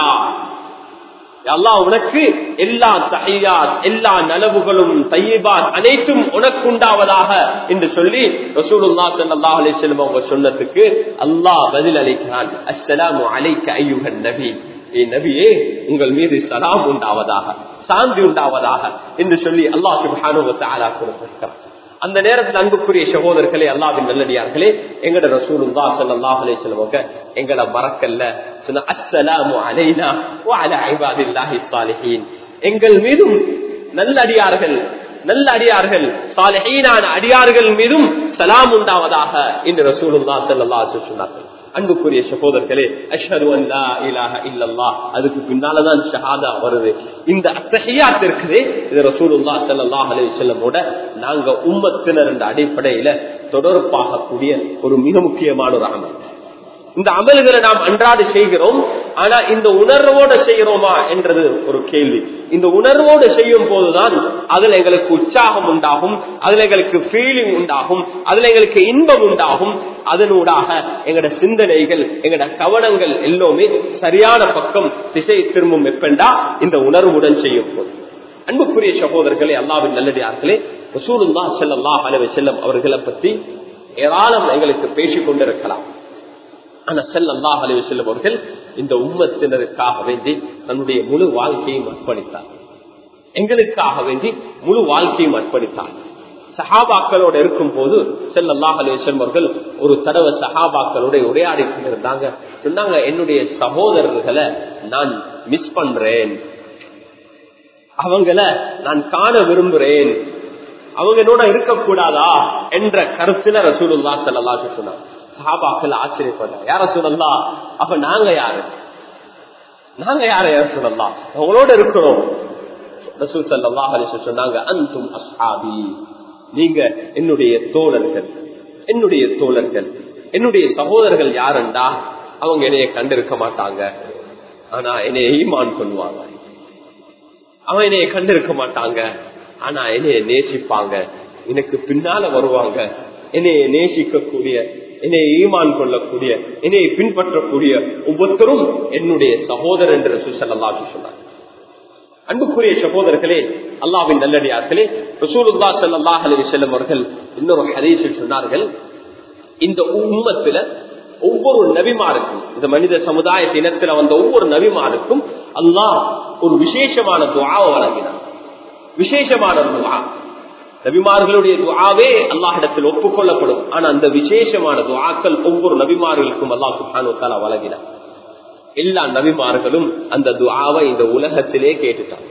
அல்லாஹ் உனக்கு எல்லா தஹியாத் எல்லா நலவுகளும் தையபாத் அனைத்தும் உனக்கு உண்டாவதாக என்று சொல்லி ரசூலுல்லா ஸல்லல்லாஹு அலைஹி வஸல்லம் அவங்க சொன்னதுக்கு அல்லாஹ் பதில் அளிக்கிறான் அஸ்ஸலாமு அலைக்க அய்யுஹன் நபி ஏ நபியே உங்கள் மீது சலாம் உண்டாவதாக சாந்தி உண்டாவதாக என்று சொல்லி அல்லாஹ் சுப்ஹானஹு வ தஆலா கொடுத்திருக்கிறார் அந்த நேரத்தில் அன்புக்குரிய சகோதரர்களே அல்லாவின் நல்லடியார்களே எங்கட ரசூலுல்லா ஸல்லல்லாஹு அலைஹி வஸல்லம் எங்கட மறக்கல்ல சொன்ன அஸ்ஸலாமு அலைனா வ அலா இபாதில்லாஹி ஸாலிஹீன் எங்கள் மீதும் நல்ல அடியார்கள் நல்ல அடியார்கள் சாலிஹீனான அடியார்கள் மீதும் சலாம் உண்டாவதாக என்று ரசூலுல்லா ஸல்லல்லாஹு அலைஹி வஸல்லம் சொன்னார்கள் அன்புக்குரிய சகோதரர்களே அஷ்ஹது அல்லா இலாஹ இல்லல்லாஹ் அதுக்கு பின்னாலதான் ஷஹாதா வருது இந்த அத்தஹியாத் இருக்குது இது ரசூலுல்லா ஸல்லல்லாஹு அலைஹி வஸல்லமோட நாங்க உம்மத்தினர் என்ற அடிப்படையில தொடர்பாக கூடிய ஒரு மிக முக்கியமான ஒரு அமல் இந்த அமல்களை நாம் அன்றாடு செய்கிறோம் ஆனா இந்த உணர்வோட செய்கிறோமா என்றது ஒரு கேள்வி இந்த உணர்வோடு செய்யும் போதுதான் அதுல எங்களுக்கு உற்சாகம் உண்டாகும் அதுல எங்களுக்கு ஃபீலிங் உண்டாகும் அதுல எங்களுக்கு இன்பம் உண்டாகும் அதனூடாக எங்கட சிந்தனைகள் எங்கட கவனங்கள் எல்லாமே சரியான பக்கம் திசை திரும்பும் எப்பண்டா இந்த உணர்வுடன் செய்யும் போது அன்புக்குரிய சகோதரர்களே அல்லாவின் நல்லடியார்களே ரசூலுல்லா ஸல்லல்லாஹு அலைஹி வஸல்லம் அவர்களை பத்தி ஏராளம் எங்களுக்கு பேசிக் கொண்டிருக்கலாம் ஆனா செல்லல்லாஹ் அலைஹி வஸல்லம் அவர்கள் இந்த உம்மத்தினருக்காக வேண்டி தன்னுடைய முழு வாழ்க்கையும் அர்ப்பணித்தார் எங்களுக்காக வேண்டி முழு வாழ்க்கையும் அர்ப்பணித்தார் சஹாபாக்களோட இருக்கும் போது செல்லல்லாஹ் அலிவசம் அவர்கள் ஒரு தடவை சஹாபாக்களோட உரையாடி கொண்டிருந்தாங்க சொன்னாங்க என்னுடைய சகோதரர்களை நான் மிஸ் பண்றேன் அவங்கள நான் காண விரும்புறேன் அவங்க என்னோட இருக்கக்கூடாதா என்ற கருத்துல ரசூலுல்லா செல்லல்லா சொன்னாங்க சஹாபாக்கள் ஆச்சரியப்பட்டார் யார சொல்லலாம் அப்ப நாங்க யாரு நாங்க யார யார சொல்லலாம் அவங்களோட இருக்கிறோம் ரசூல் சல்லாஹ் அலிசு சொன்னாங்க அந்தும் அஸ்ஹாபி நீங்க என்னுடைய தோழர்கள் என்னுடைய தோழர்கள் என்னுடைய சகோதரர்கள் யாருண்டா அவங்க என்னைய கண்டிருக்க மாட்டாங்க ஆனா என்னைய ஈமான் பண்ணுவாங்க அவன் என்னைய கண்டிருக்க மாட்டாங்க ஆனா என்னைய நேசிப்பாங்க எனக்கு பின்னால வருவாங்க என்னை நேசிக்கக்கூடிய என்னை ஈமான் கொள்ளக்கூடிய என்னை பின்பற்றக்கூடிய ஒவ்வொருத்தரும் என்னுடைய சகோதரர் என்று சுசல்லாஹி சொன்னார் அன்புக்குரிய சகோதரர்களே அல்லாவின் நல்லடியார்களே ரசூலுல்லா ஸல்லல்லாஹு அலைஹி வஸல்லம் அவர்கள் இன்னொரு ஹதீஸில் சொன்னார்கள் இந்த உம்மத்துல ஒவ்வொரு நபிமாருக்கும் இந்த மனித சமுதாய இனத்துல வந்த ஒவ்வொரு நபிமாருக்கும் அல்லாஹ் ஒரு விசேஷமான துவாவை வழங்கினார் விசேஷமான துவா நபிமார்களுடைய துவாவே அல்லாஹிடத்தில் ஒப்புக்கொள்ளப்படும் ஆனா அந்த விசேஷமான துவாக்கள் ஒவ்வொரு நபிமார்களுக்கும் அல்லாஹ் சுஹானு தாலா வழங்கினார் எல்லா நபிமார்களும் அந்த துவாவை இந்த உலகத்திலே கேட்டுட்டாங்க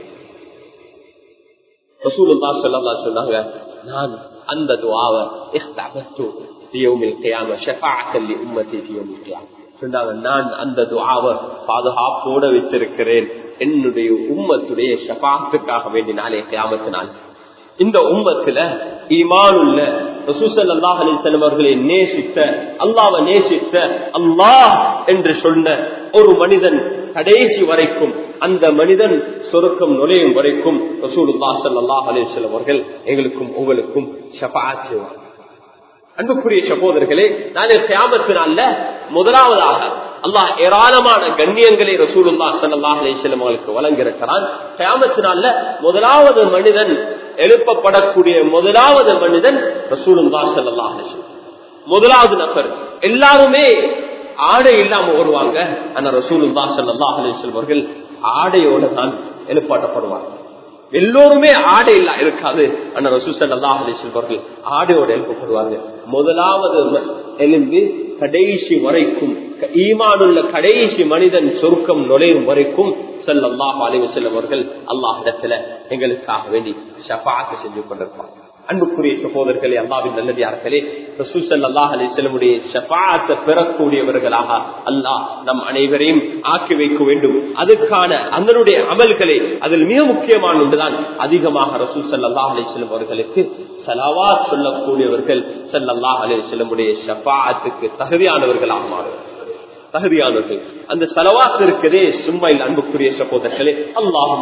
ரசூலுல்லா ஸல்லல்லாஹு சொன்னாங்க நான் அந்த துவாவை இஹ்தபத்து லியௌமில் கியாம ஷஃபாஅத்தன் லிஉம்மத்தி ஃபி யௌமில் கியாம சொன்னாங்க நான் அந்த துவாவை பாதுகாப்போட வச்சிருக்கிறேன் என்னுடைய உம்மத்துடைய ஷஃபாத்துக்காக வேண்டி நாளே கியாமத்தினால் இந்த உம்மத்துல ஈமானுள்ள ரசூசல்லாஹ் அலிசல்லம் அவர்களை நேசித்த அல்லாவை நேசித்த அல்லாஹ் என்று சொன்ன ஒரு மனிதன் கடைசி வரைக்கும் அந்த மனிதன் சொருக்கம் நுழையும் வரைக்கும் ரசூலுல்லா சல்லாஹ் அலிசல்லம் அவர்கள் எங்களுக்கும் உங்களுக்கும் ஷபாத் செய்வார் அன்புக்குரிய சகோதரர்களே நாளை கியாமத்தினால முதலாவதாக அல்லாஹ் ஏராளமான கண்ணியங்களை ரசூலுல்லா சல்லாஹ் அலிசல்லம் அவர்களுக்கு வழங்கியிருக்கிறான் கியாமத்தினால முதலாவது மனிதன் எழுப்பப்படக்கூடிய முதலாவது மனிதன் ரசூலுல்லா சல்லாஹ் அலிசல்லம் முதலாவது நபர் எல்லாருமே ஆடை இல்லாம வருவாங்க ஆனா ரசூலுல்லா சல்லாஹ் அலிசல்லம் அவர்கள் ஆடையோட தான் எழுப்பாட்டப்படுவாங்க எல்லோருமே ஆடை இல்ல இருக்காது ஆனா ரசூசல் அல்லாஹ் அலிசல்வர்கள் ஆடையோட எழுப்பப்படுவாங்க முதலாவது எழுந்து கடைசி வரைக்கும் ஈமானுள்ள கடைசி மனிதன் சொருக்கம் நுழையும் வரைக்கும் செல்லல்லாஹ் அலிவசல்லம் அவர்கள் அல்லாஹ் இடத்துல எங்களுக்காக வேண்டி ஷபாத்து செஞ்சு கொண்டிருப்பாங்க அன்புக்குரிய சகோதரர்களே அல்லாவின் நல்லதார்களே ரசூசல் அல்லாஹ் அலிசல்லமுடைய ஷபாத்தை பெறக்கூடியவர்களாக அல்லாஹ் நம் அனைவரையும் ஆக்கி வைக்க வேண்டும் அதுக்கான அதனுடைய அமல்களை அதில் மிக முக்கியமான ஒன்றுதான் அதிகமாக ரசூசல் அல்லாஹ் அலிசல்லம் அவர்களுக்கு சலவா சொல்லக்கூடியவர்கள் சல்லாஹ் அலிசல்லமுடைய ஷபாத்துக்கு தகுதியானவர்களாக மாறும் தகுதியானவர்கள் அந்த செலவாக்கு இருக்கிறதே சும்மா இல்ல அன்புக்குரிய சகோதரர்களே அல்லாஹும்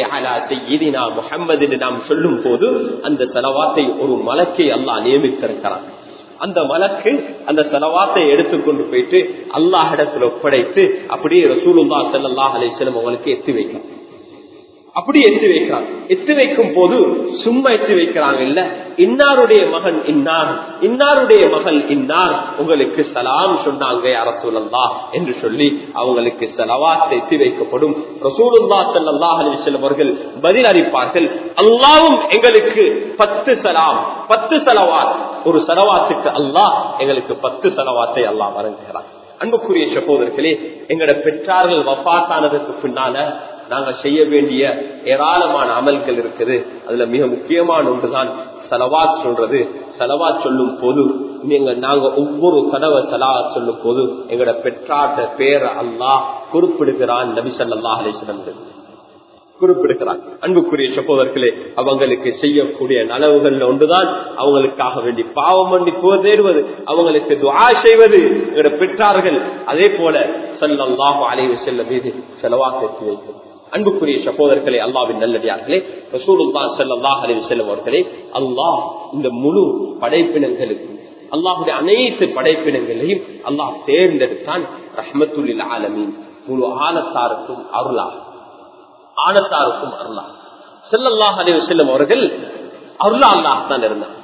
முகம்மது நாம் சொல்லும் போது அந்த செலவாத்தை ஒரு மலக்கை அல்லாஹ் நியமித்திருக்கிறான் அந்த மலக்கு அந்த செலவாத்தை எடுத்துக்கொண்டு போயிட்டு அல்லாஹிடத்தில் ஒப்படைத்து அப்படியே ரசூலுல்லா சல்லாஹ் அலிஸ்லம் அவங்களுக்கு எத்தி வைக்கலாம் அப்படி எத்து வைக்கிறாங்க எத்து வைக்கும் போது சும்மா எத்து வைக்கிறாங்க இல்ல இன்னாருடைய மகன் இன்னார் இன்னாருடைய மகள் இன்னார் உங்களுக்கு சலாம் சொன்னாங்க அரசூலல்லா என்று சொல்லி அவங்களுக்கு செலவாத் எத்தி வைக்கப்படும் ரசூலுல்லா சல்லா அலிவசல்லம் அவர்கள் பதில் அளிப்பார்கள் அல்லாவும் எங்களுக்கு பத்து சலாம் பத்து செலவாத் ஒரு செலவாத்துக்கு அல்லாஹ் எங்களுக்கு பத்து செலவாத்தை அல்லாஹ் வழங்குகிறார் அன்புக்குரிய சகோதரர்களே எங்களோட பெற்றார்கள் வப்பாத்தானதுக்கு பின்னால நாங்க செய்ய வேண்டிய ஏராளமான அமல்கள் இருக்குது அதுல மிக முக்கியமான ஒன்றுதான் செலவாத் சொல்றது செலவாத் சொல்லும் போது நீங்க நாங்க ஒவ்வொரு தடவை செலவாத் சொல்லும் போது எங்களோட பெற்றாட்ட பேர அல்லாஹ் குறிப்பிடுகிறான் நபி சல்லா அலிஸ்லம் குறிப்பிடுகிறான் அன்புக்குரிய சகோதரர்களே அவங்களுக்கு செய்யக்கூடிய நலவுகள் ஒன்றுதான் அவங்களுக்காக வேண்டி பாவம் பண்ணி தேடுவது அவங்களுக்கு துவா செய்வது எங்களோட பெற்றார்கள் அதே போல செல்லல்லாஹு அலைவு செல்ல மீது செலவாக எத்தி வைக்கும் அன்புக்குரிய சகோதரர்களே அல்லாவின் நல்லடியார்களே ரசூலுல்லா ஸல்லல்லாஹு அலைஹி வஸல்லம் அவர்களே அல்லாஹ் இந்த முழு படைப்பினங்களுக்கும் அல்லாஹுடைய அனைத்து படைப்பினங்களையும் அல்லாஹ் தேர்ந்தெடுத்தான் ரஹ்மத்துல்லில் ஆலமீன் முழு ஆலத்தாருக்கும் அருளா ஆனத்தாருக்கும் அருளா ஸல்லல்லாஹு அலைஹி வஸல்லம் அவர்கள் அருளா அல்லாஹ் தான் இருந்தார்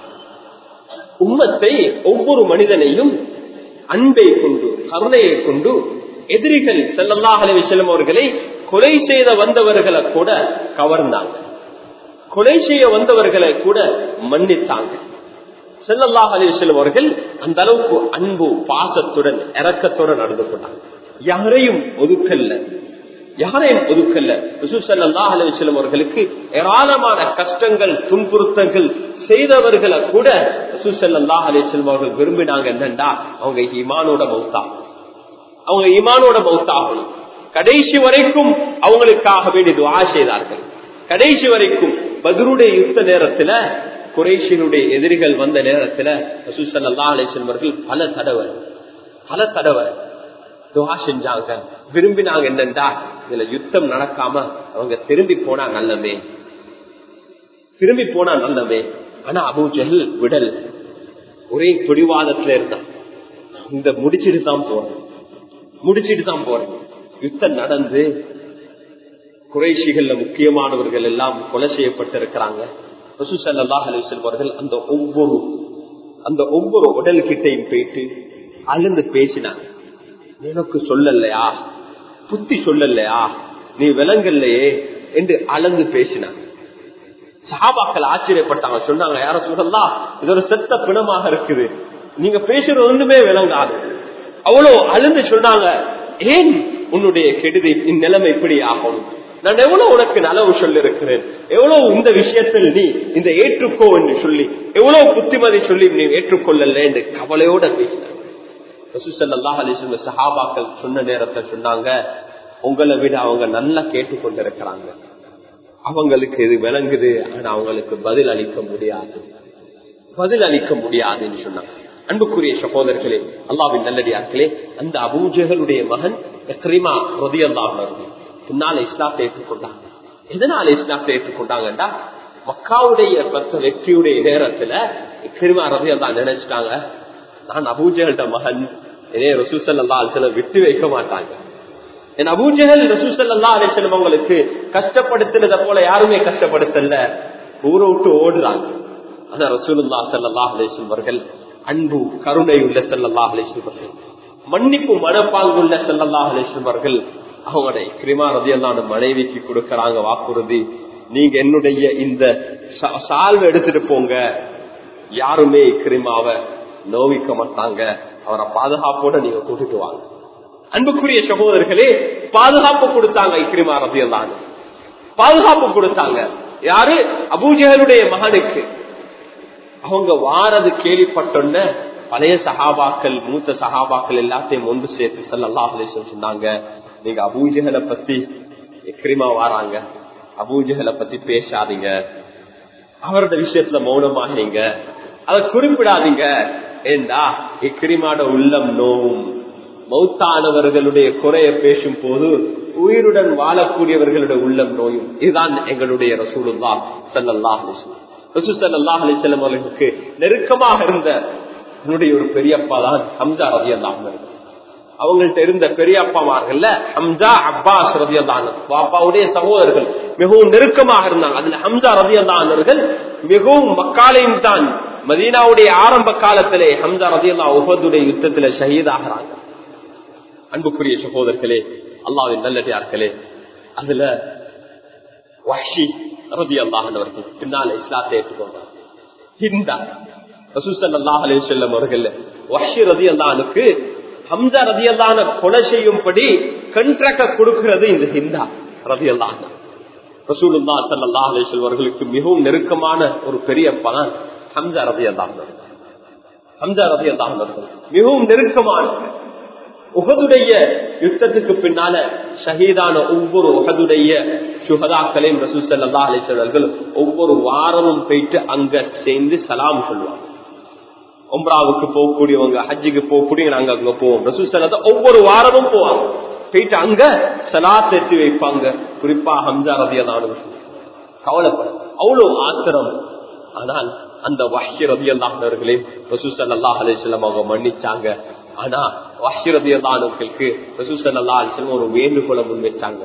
உம்மத்தை ஒவ்வொரு மனிதனையும் அன்பை கொண்டு கருணையை கொண்டு எதிரிகள் செல்லல்லாஹ் அலி செல்லும் அவர்களை கொலை செய்த வந்தவர்களை கூட கவர்ந்தாங்க கொலை செய்ய வந்தவர்களை கூட மன்னித்தாங்க செல்லல்லாஹ் அலி செல்லும் அவர்கள் அந்த அளவுக்கு அன்பு பாசத்துடன் இறக்கத்துடன் நடந்து கொண்டாங்க யாரையும் ஒதுக்கல்ல யாரையும் ஒதுக்கல்ல ரிசுசல்லாஹ் அலிவசலம் அவர்களுக்கு ஏராளமான கஷ்டங்கள் துன்புறுத்தங்கள் செய்தவர்களை கூட ரிசுசல்லாஹ் அலிவசலம் அவர்கள் விரும்பினாங்க என்னண்டா அவங்க ஈமானோட மௌத்தா அவங்க ஈமானோட மௌத்தாகணும் கடைசி வரைக்கும் அவங்களுக்காக வேண்டி துவா செய்தார்கள் கடைசி வரைக்கும் பதிலுடைய யுத்த நேரத்துல குறைஷினுடைய எதிரிகள் வந்த நேரத்துல ரசூசல்லா அலிஸ்லம் அவர்கள் பல தடவை பல தடவை துவா செஞ்சாங்க விரும்பினாங்க என்னண்டா இதுல யுத்தம் நடக்காம அவங்க திரும்பி போனா நல்லமே திரும்பி போனா நல்லமே ஆனா அபு ஜஹல் விடல் ஒரே பிடிவாதத்துல இருந்தான் இந்த முடிச்சிட்டு தான் போறேன் முடிச்சிட்டு தான் போறேன் யுத்தம் நடந்து குறைஷிகள்ல முக்கியமானவர்கள் எல்லாம் கொலை செய்யப்பட்டிருக்கிறாங்க ரசூசல்லா அலிசல்வர்கள் அந்த ஒவ்வொரு அந்த ஒவ்வொரு உடல் கிட்டையும் போயிட்டு அழுந்து பேசினாங்க எனக்கு சொல்லலையா புத்தி சொல்லலையா நீ விலங்கல்லையே என்று அளந்து பேசினாங்க சஹாபாக்கள் ஆச்சரியப்பட்டாங்க சொன்னாங்க யார சொல்லலாம் இது ஒரு செத்த பிணமாக இருக்குது நீங்க பேசுறது ஒண்ணுமே விளங்காது அவ்வளவு அழுந்து சொன்னாங்க ஏன் உன்னுடைய கெடுதி இந்நிலைமை இப்படி ஆகும் நான் எவ்வளவு உனக்கு நலவு சொல்லிருக்கிறேன் எவ்வளவு இந்த விஷயத்தில் நீ இந்த ஏற்றுக்கோ என்று சொல்லி எவ்வளவு புத்திமதி சொல்லி நீ ஏற்றுக்கொள்ளல என்று கவலையோட பேசினாங்க சஹாபாக்கள் சொன்ன நேரத்தை சொன்னாங்க உங்களை விட அவங்க நல்லா கேட்டுக்கொண்டிருக்கிறாங்க அவங்களுக்கு இது விளங்குது ஆனா அவங்களுக்கு பதில் அளிக்க முடியாது பதில் அளிக்க முடியாதுன்னு சொன்னாங்க அன்புக்குரிய சகோதரர்களே அல்லாவின் நல்லடியார்களே அந்த அபூஜகளுடைய மகன் எக்ரிமா ரதியல்லாஹர்கள் பின்னால இஸ்லாத்தை ஏற்றுக்கொண்டாங்க எதனால இஸ்லாத்தை ஏற்றுக்கொண்டாங்கடா மக்காவுடைய பத்த வெற்றியுடைய நேரத்துல எக்ரிமா ரதியல்லா நினைச்சிட்டாங்க நான் அபூஜகல்ட மகன் இதே ரசூசல்லா அலிசலம் விட்டு வைக்க மாட்டாங்க என் அபூஜகல் ரசூசல்லா அலிசலம் அவங்களுக்கு கஷ்டப்படுத்தினத போல யாருமே கஷ்டப்படுத்தல ஊரை விட்டு ஓடுறாங்க ஆனா ரசூலுல்லா சல்லா அலிஸ்லம் அவர்கள் அன்பு கருணை உள்ள செல்லல்லா அலிஸ்லம் அவர்கள் மன்னிப்பு மனப்பாங்குள்ள செல்லல்லா அலிஸ்லம் அவர்கள் அவங்களுடைய கிரிமா ரதியல்லான மனைவிக்கு கொடுக்கறாங்க வாக்குறுதி நீங்க என்னுடைய இந்த சால்வை எடுத்துட்டு போங்க யாருமே கிரிமாவை நோவிக்க மாட்டாங்க அவரை பாதுகாப்போட நீங்க கூட்டிட்டு வாங்க அன்புக்குரிய சகோதரர்களே பாதுகாப்பு கொடுத்தாங்க இக்ரிமா ரபியல்லான்னு பாதுகாப்பு கொடுத்தாங்க யாரு அபூஜகளுடைய மகனுக்கு அவங்க வாரது கேள்விப்பட்டோன்ன பழைய சகாபாக்கள் மூத்த சகாபாக்கள் எல்லாத்தையும் ஒன்று சேர்த்து செல்லல்லா சொன்னாங்க நீங்க அபூஜகளை பத்தி எக்ரிமா வாராங்க அபூஜகளை பத்தி பேசாதீங்க அவரோட விஷயத்துல மௌனமாகீங்க அதை குறிப்பிடாதீங்க ஏண்டா இக்கிரிமாட உள்ளம் நோவும் மௌத்தானவர்களுடைய குறைய பேசும் போது உயிருடன் வாழக்கூடியவர்களுடைய உள்ளம் நோயும் இதுதான் எங்களுடைய ரசூலுல்லா சல்லாஹ் ரசூ சல்லாஹ் அலிசல்லம் அவர்களுக்கு நெருக்கமாக இருந்த என்னுடைய ஒரு பெரியப்பா தான் ஹம்சா ரவி அல்லாஹ் அவங்கள்ட்ட இருந்த பெரியப்பாமார்கள்ல ஹம்சா அப்பாஸ் ரவி அல்லான் பாப்பாவுடைய சகோதரர்கள் மிகவும் நெருக்கமாக இருந்தாங்க அதுல ஹம்சா ரவி அல்லானவர்கள் மிகவும் மக்காலையும் தான் மதீனாவுடைய ஆரம்ப காலத்திலே ஹம்சா ரதி அல்லா உபதுடைய யுத்தத்தில ஷஹீதாகிறாங்க அன்புக்குரிய சகோதரர்களே அல்லாவின் நல்லடியார்களே அதுல வஷி ரதி அல்லாஹர்கள் பின்னால இஸ்லாத்தை ஏற்றுக்கொண்டார் ஹிந்தா ரசூசல்லாஹ் அலே செல்லம் அவர்கள் வஷி ரதி அல்லானுக்கு ஹம்சா ரதி அல்லான கொலை செய்யும்படி கண்ட்ராக்ட கொடுக்கிறது இந்த ஹிந்தா ரதி அல்லாஹ் ரசூலுல்லா சல்லா அலே செல்வர்களுக்கு மிகவும் நெருக்கமான ஒரு பெரிய பலன் ஹம்சா ரதி அல்லாஹர்கள் ஹம்சா ரதி அல்லாஹர்கள் மிகவும் நெருக்கமான உகதுடைய யுத்தத்துக்கு பின்னால ஷஹீதான ஒவ்வொரு உகதுடைய சுகதாக்களையும் ரசூசல்லா அலிசவர்கள் ஒவ்வொரு வாரமும் போயிட்டு அங்க சேர்ந்து சலாம் சொல்லுவாங்க ஒம்ராவுக்கு போகக்கூடியவங்க ஹஜ்ஜுக்கு போகக்கூடிய நாங்க அங்க போவோம் ரசூசல்லா ஒவ்வொரு வாரமும் போவாங்க போயிட்டு அங்க சலாத் எத்தி வைப்பாங்க குறிப்பா ஹம்சா ரதியதான கவலைப்பட அவ்வளவு ஆத்திரம் ஆனால் அந்த வஹ்ய ரதியல்லாஹர்களே ரசூசல்லா அலிஸ்லாம் அவங்க மன்னிச்சாங்க ஆனா வஹ்ய ரதியல்லானவர்களுக்கு ரசூசல்லா அலிஸ்லாம் ஒரு வேண்டுகோளை முன் வச்சாங்க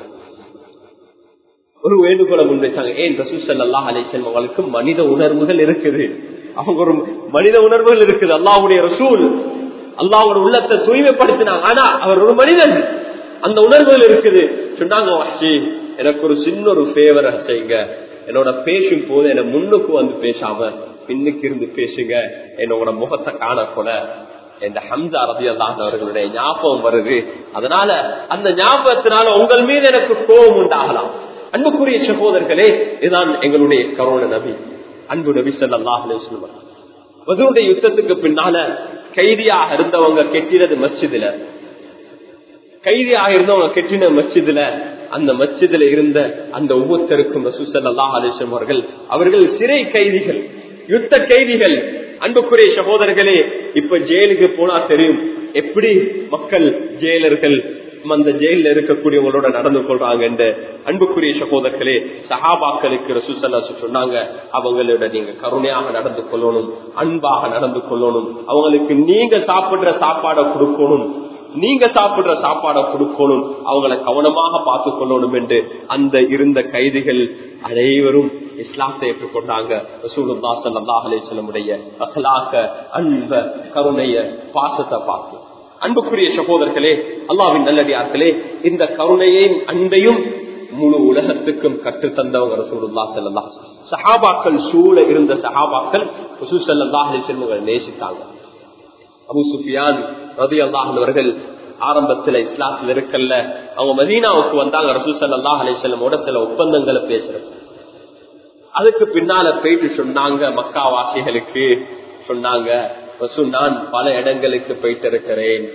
ஒரு வேண்டுகோளை முன் வச்சாங்க ஏன் ரசூசல்லா அலிஸ்லாம் அவங்களுக்கு மனித உணர்வுகள் இருக்குது அவங்க ஒரு மனித உணர்வுகள் இருக்குது அல்லாவுடைய ரசூல் அல்லாவோட உள்ளத்தை தூய்மைப்படுத்தினாங்க ஆனா அவர் ஒரு மனிதன் அந்த உணர்வுகள் இருக்குது சொன்னாங்க வஹ்ஷி எனக்கு ஒரு சின்ன ஒரு ஃபேவரை செய்யுங்க என்னோட பேசும் போது என்ன முன்னுக்கு வந்து பேசாம பின்னுக்கு இருந்து பேசுங்க என்னோட முகத்தை காணக்கூட இந்த ஹம்சா ரதி அவர்களுடைய ஞாபகம் வருது அதனால அந்த ஞாபகத்தினால உங்கள் மீது எனக்கு கோபம் உண்டாகலாம் அன்புக்குரிய சகோதரர்களே இதுதான் எங்களுடைய கரோன நபி அன்பு நபி சல்லாஹ் வதுடைய யுத்தத்துக்கு பின்னால கைதியாக இருந்தவங்க கெட்டினது மஸ்ஜிதுல கைதியாக இருந்தவங்க கெட்டின மஸ்ஜிதுல அந்த மஸ்ஜிதுல இருந்த அந்த ஒவ்வொருத்தருக்கும் ரசூசல்லா அலிஸ்லம் அவர்கள் அவர்கள் சிறை கைதிகள் யுத்த கைதிகள் அன்புக்குரிய சகோதரர்களே இப்ப ஜெயிலுக்கு போனா தெரியும் எப்படி மக்கள் ஜெயிலர்கள் அந்த ஜெயில இருக்கக்கூடியவங்களோட நடந்து கொள்றாங்க என்று அன்புக்குரிய சகோதரர்களே சஹாபாக்களுக்கு ரசூசல்லா சொன்னாங்க அவங்களோட நீங்க கருணையாக நடந்து கொள்ளணும் அன்பாக நடந்து கொள்ளணும் அவங்களுக்கு நீங்க சாப்பிடுற சாப்பாடை கொடுக்கணும் நீங்க சாப்பிடுற சாப்பாடை கொடுக்கணும் அவங்கள கவனமாக பார்த்து கொள்ளணும் என்று அந்த இருந்த கைதிகள் அனைவரும் இஸ்லாத்தை ஏற்றுக்கொண்டாங்க ரசூலுல்லா ஸல்லல்லாஹு அலைஹி வஸல்லமுடைய அஹ்லாக்க அன்ப கருணைய பாசத்தை பார்த்து அன்புக்குரிய சகோதரர்களே அல்லாவின் நல்லடியார்களே இந்த கருணையின் அன்பையும் முழு உலகத்துக்கும் கற்று தந்தவங்க ரசூலுல்லா ஸல்லல்லாஹு அலைஹி வஸல்லம். சஹாபாக்கள் சூழ இருந்த சஹாபாக்கள் ரசூல் ஸல்லல்லாஹு அலைஹி வஸல்லம் நேசித்தாங்க அபு சுஃபியான் ரதி அல்லாஹர்கள் ஆரம்பத்துல இஸ்லாத்துல இருக்கல்ல அவங்க மதீனாவுக்கு வந்தாங்க ரசூல் ஸல்லல்லாஹு அலைஹி வஸல்லமோட சில ஒப்பந்தங்களை பேசுறது அதுக்கு பின்னால போயிட்டு சொன்னாங்க மக்கா வாசிகளுக்கு சொன்னாங்க ரசூல் நான் பல இடங்களுக்கு போயிட்டு இருக்கிறேன்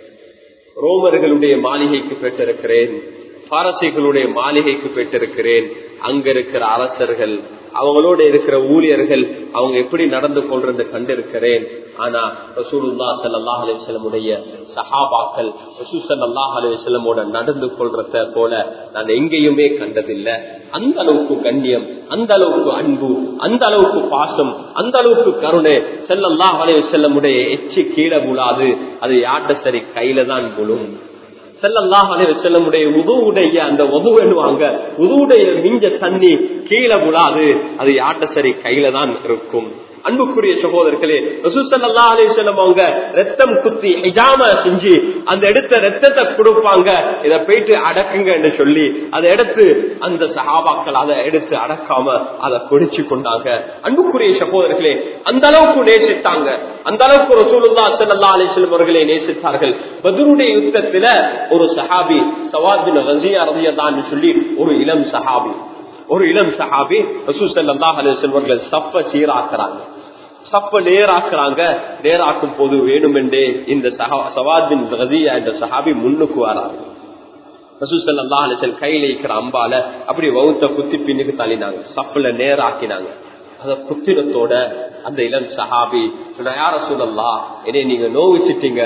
ரோமர்களுடைய மாளிகைக்கு போயிட்டிருக்கிறேன் பாரசீகளுடைய மாளிகைக்கு போயிட்டிருக்கிறேன் அங்க இருக்கிற அரசர்கள் அவங்களோட இருக்கிற ஊழியர்கள் அவங்க எப்படி நடந்து கொள்றது கண்டிருக்கிறேன் ஆனா ரசூலுல்லா சல்லாஹ் அலிவசலமுடைய சஹாபாக்கள் ரசூ சல்லாஹ் அலிவசலமோட நடந்து கொள்றத போல நான் எங்கேயுமே கண்டதில்லை அந்த அளவுக்கு கண்ணியம் அந்த அளவுக்கு அன்பு அந்த அளவுக்கு பாசம் அந்த அளவுக்கு கருணை செல்லல்லாஹ் அலிவசல்லமுடைய எச்சி கீழே விழாது அது யாட்ட சரி கையில தான் விழும் செல்லல்லாஹ் அலைவசல்லமுடைய உதவுடைய அந்த உதவுவாங்க உதவுடைய மிஞ்ச தண்ணி கீழே விழாது அது யாட்ட சரி கையில தான் இருக்கும் அன்புக்குரிய சகோதரர்களே ரசூசல்லா அலிசல்லம் அவங்க ரத்தம் குத்தி ஹிஜாம செஞ்சு அந்த எடுத்த ரத்தத்தை கொடுப்பாங்க இத போயிட்டு அடக்குங்க என்று சொல்லி அதை எடுத்து அந்த சகாபாக்கள் அதை எடுத்து அடக்காம அதை கொடிச்சு கொண்டாங்க அன்புக்குரிய சகோதரர்களே அந்த அளவுக்கு நேசித்தாங்க அந்த அளவுக்கு ரசூலுல்லா சல்லா அலிஸ்லம் அவர்களை நேசித்தார்கள் பதருடைய யுத்தத்துல ஒரு சஹாபி சவாபின் ரசியா ரதியதான் சொல்லி ஒரு இளம் சஹாபி ஒரு இளம் சஹாபி ரசூல் சல்லாஹ் அலிஸ்லம் அவர்கள் சப்ப சீராக்குறாங்க சப்ப நேராக்குறாங்க நேராக்கும் போது வேணுமென்றே இந்த சவாதின் ரதியா என்ற சஹாபி முன்னுக்கு வராங்க ரசூசல்லா அலிசல் கையில இருக்கிற அம்பால அப்படி வவுத்த குத்தி பின்னுக்கு தள்ளினாங்க சப்புல நேராக்கினாங்க அத குத்திரத்தோட அந்த இளம் சஹாபி சொன்ன யார சூழல்லா என்னை நீங்க நோவிச்சிட்டீங்க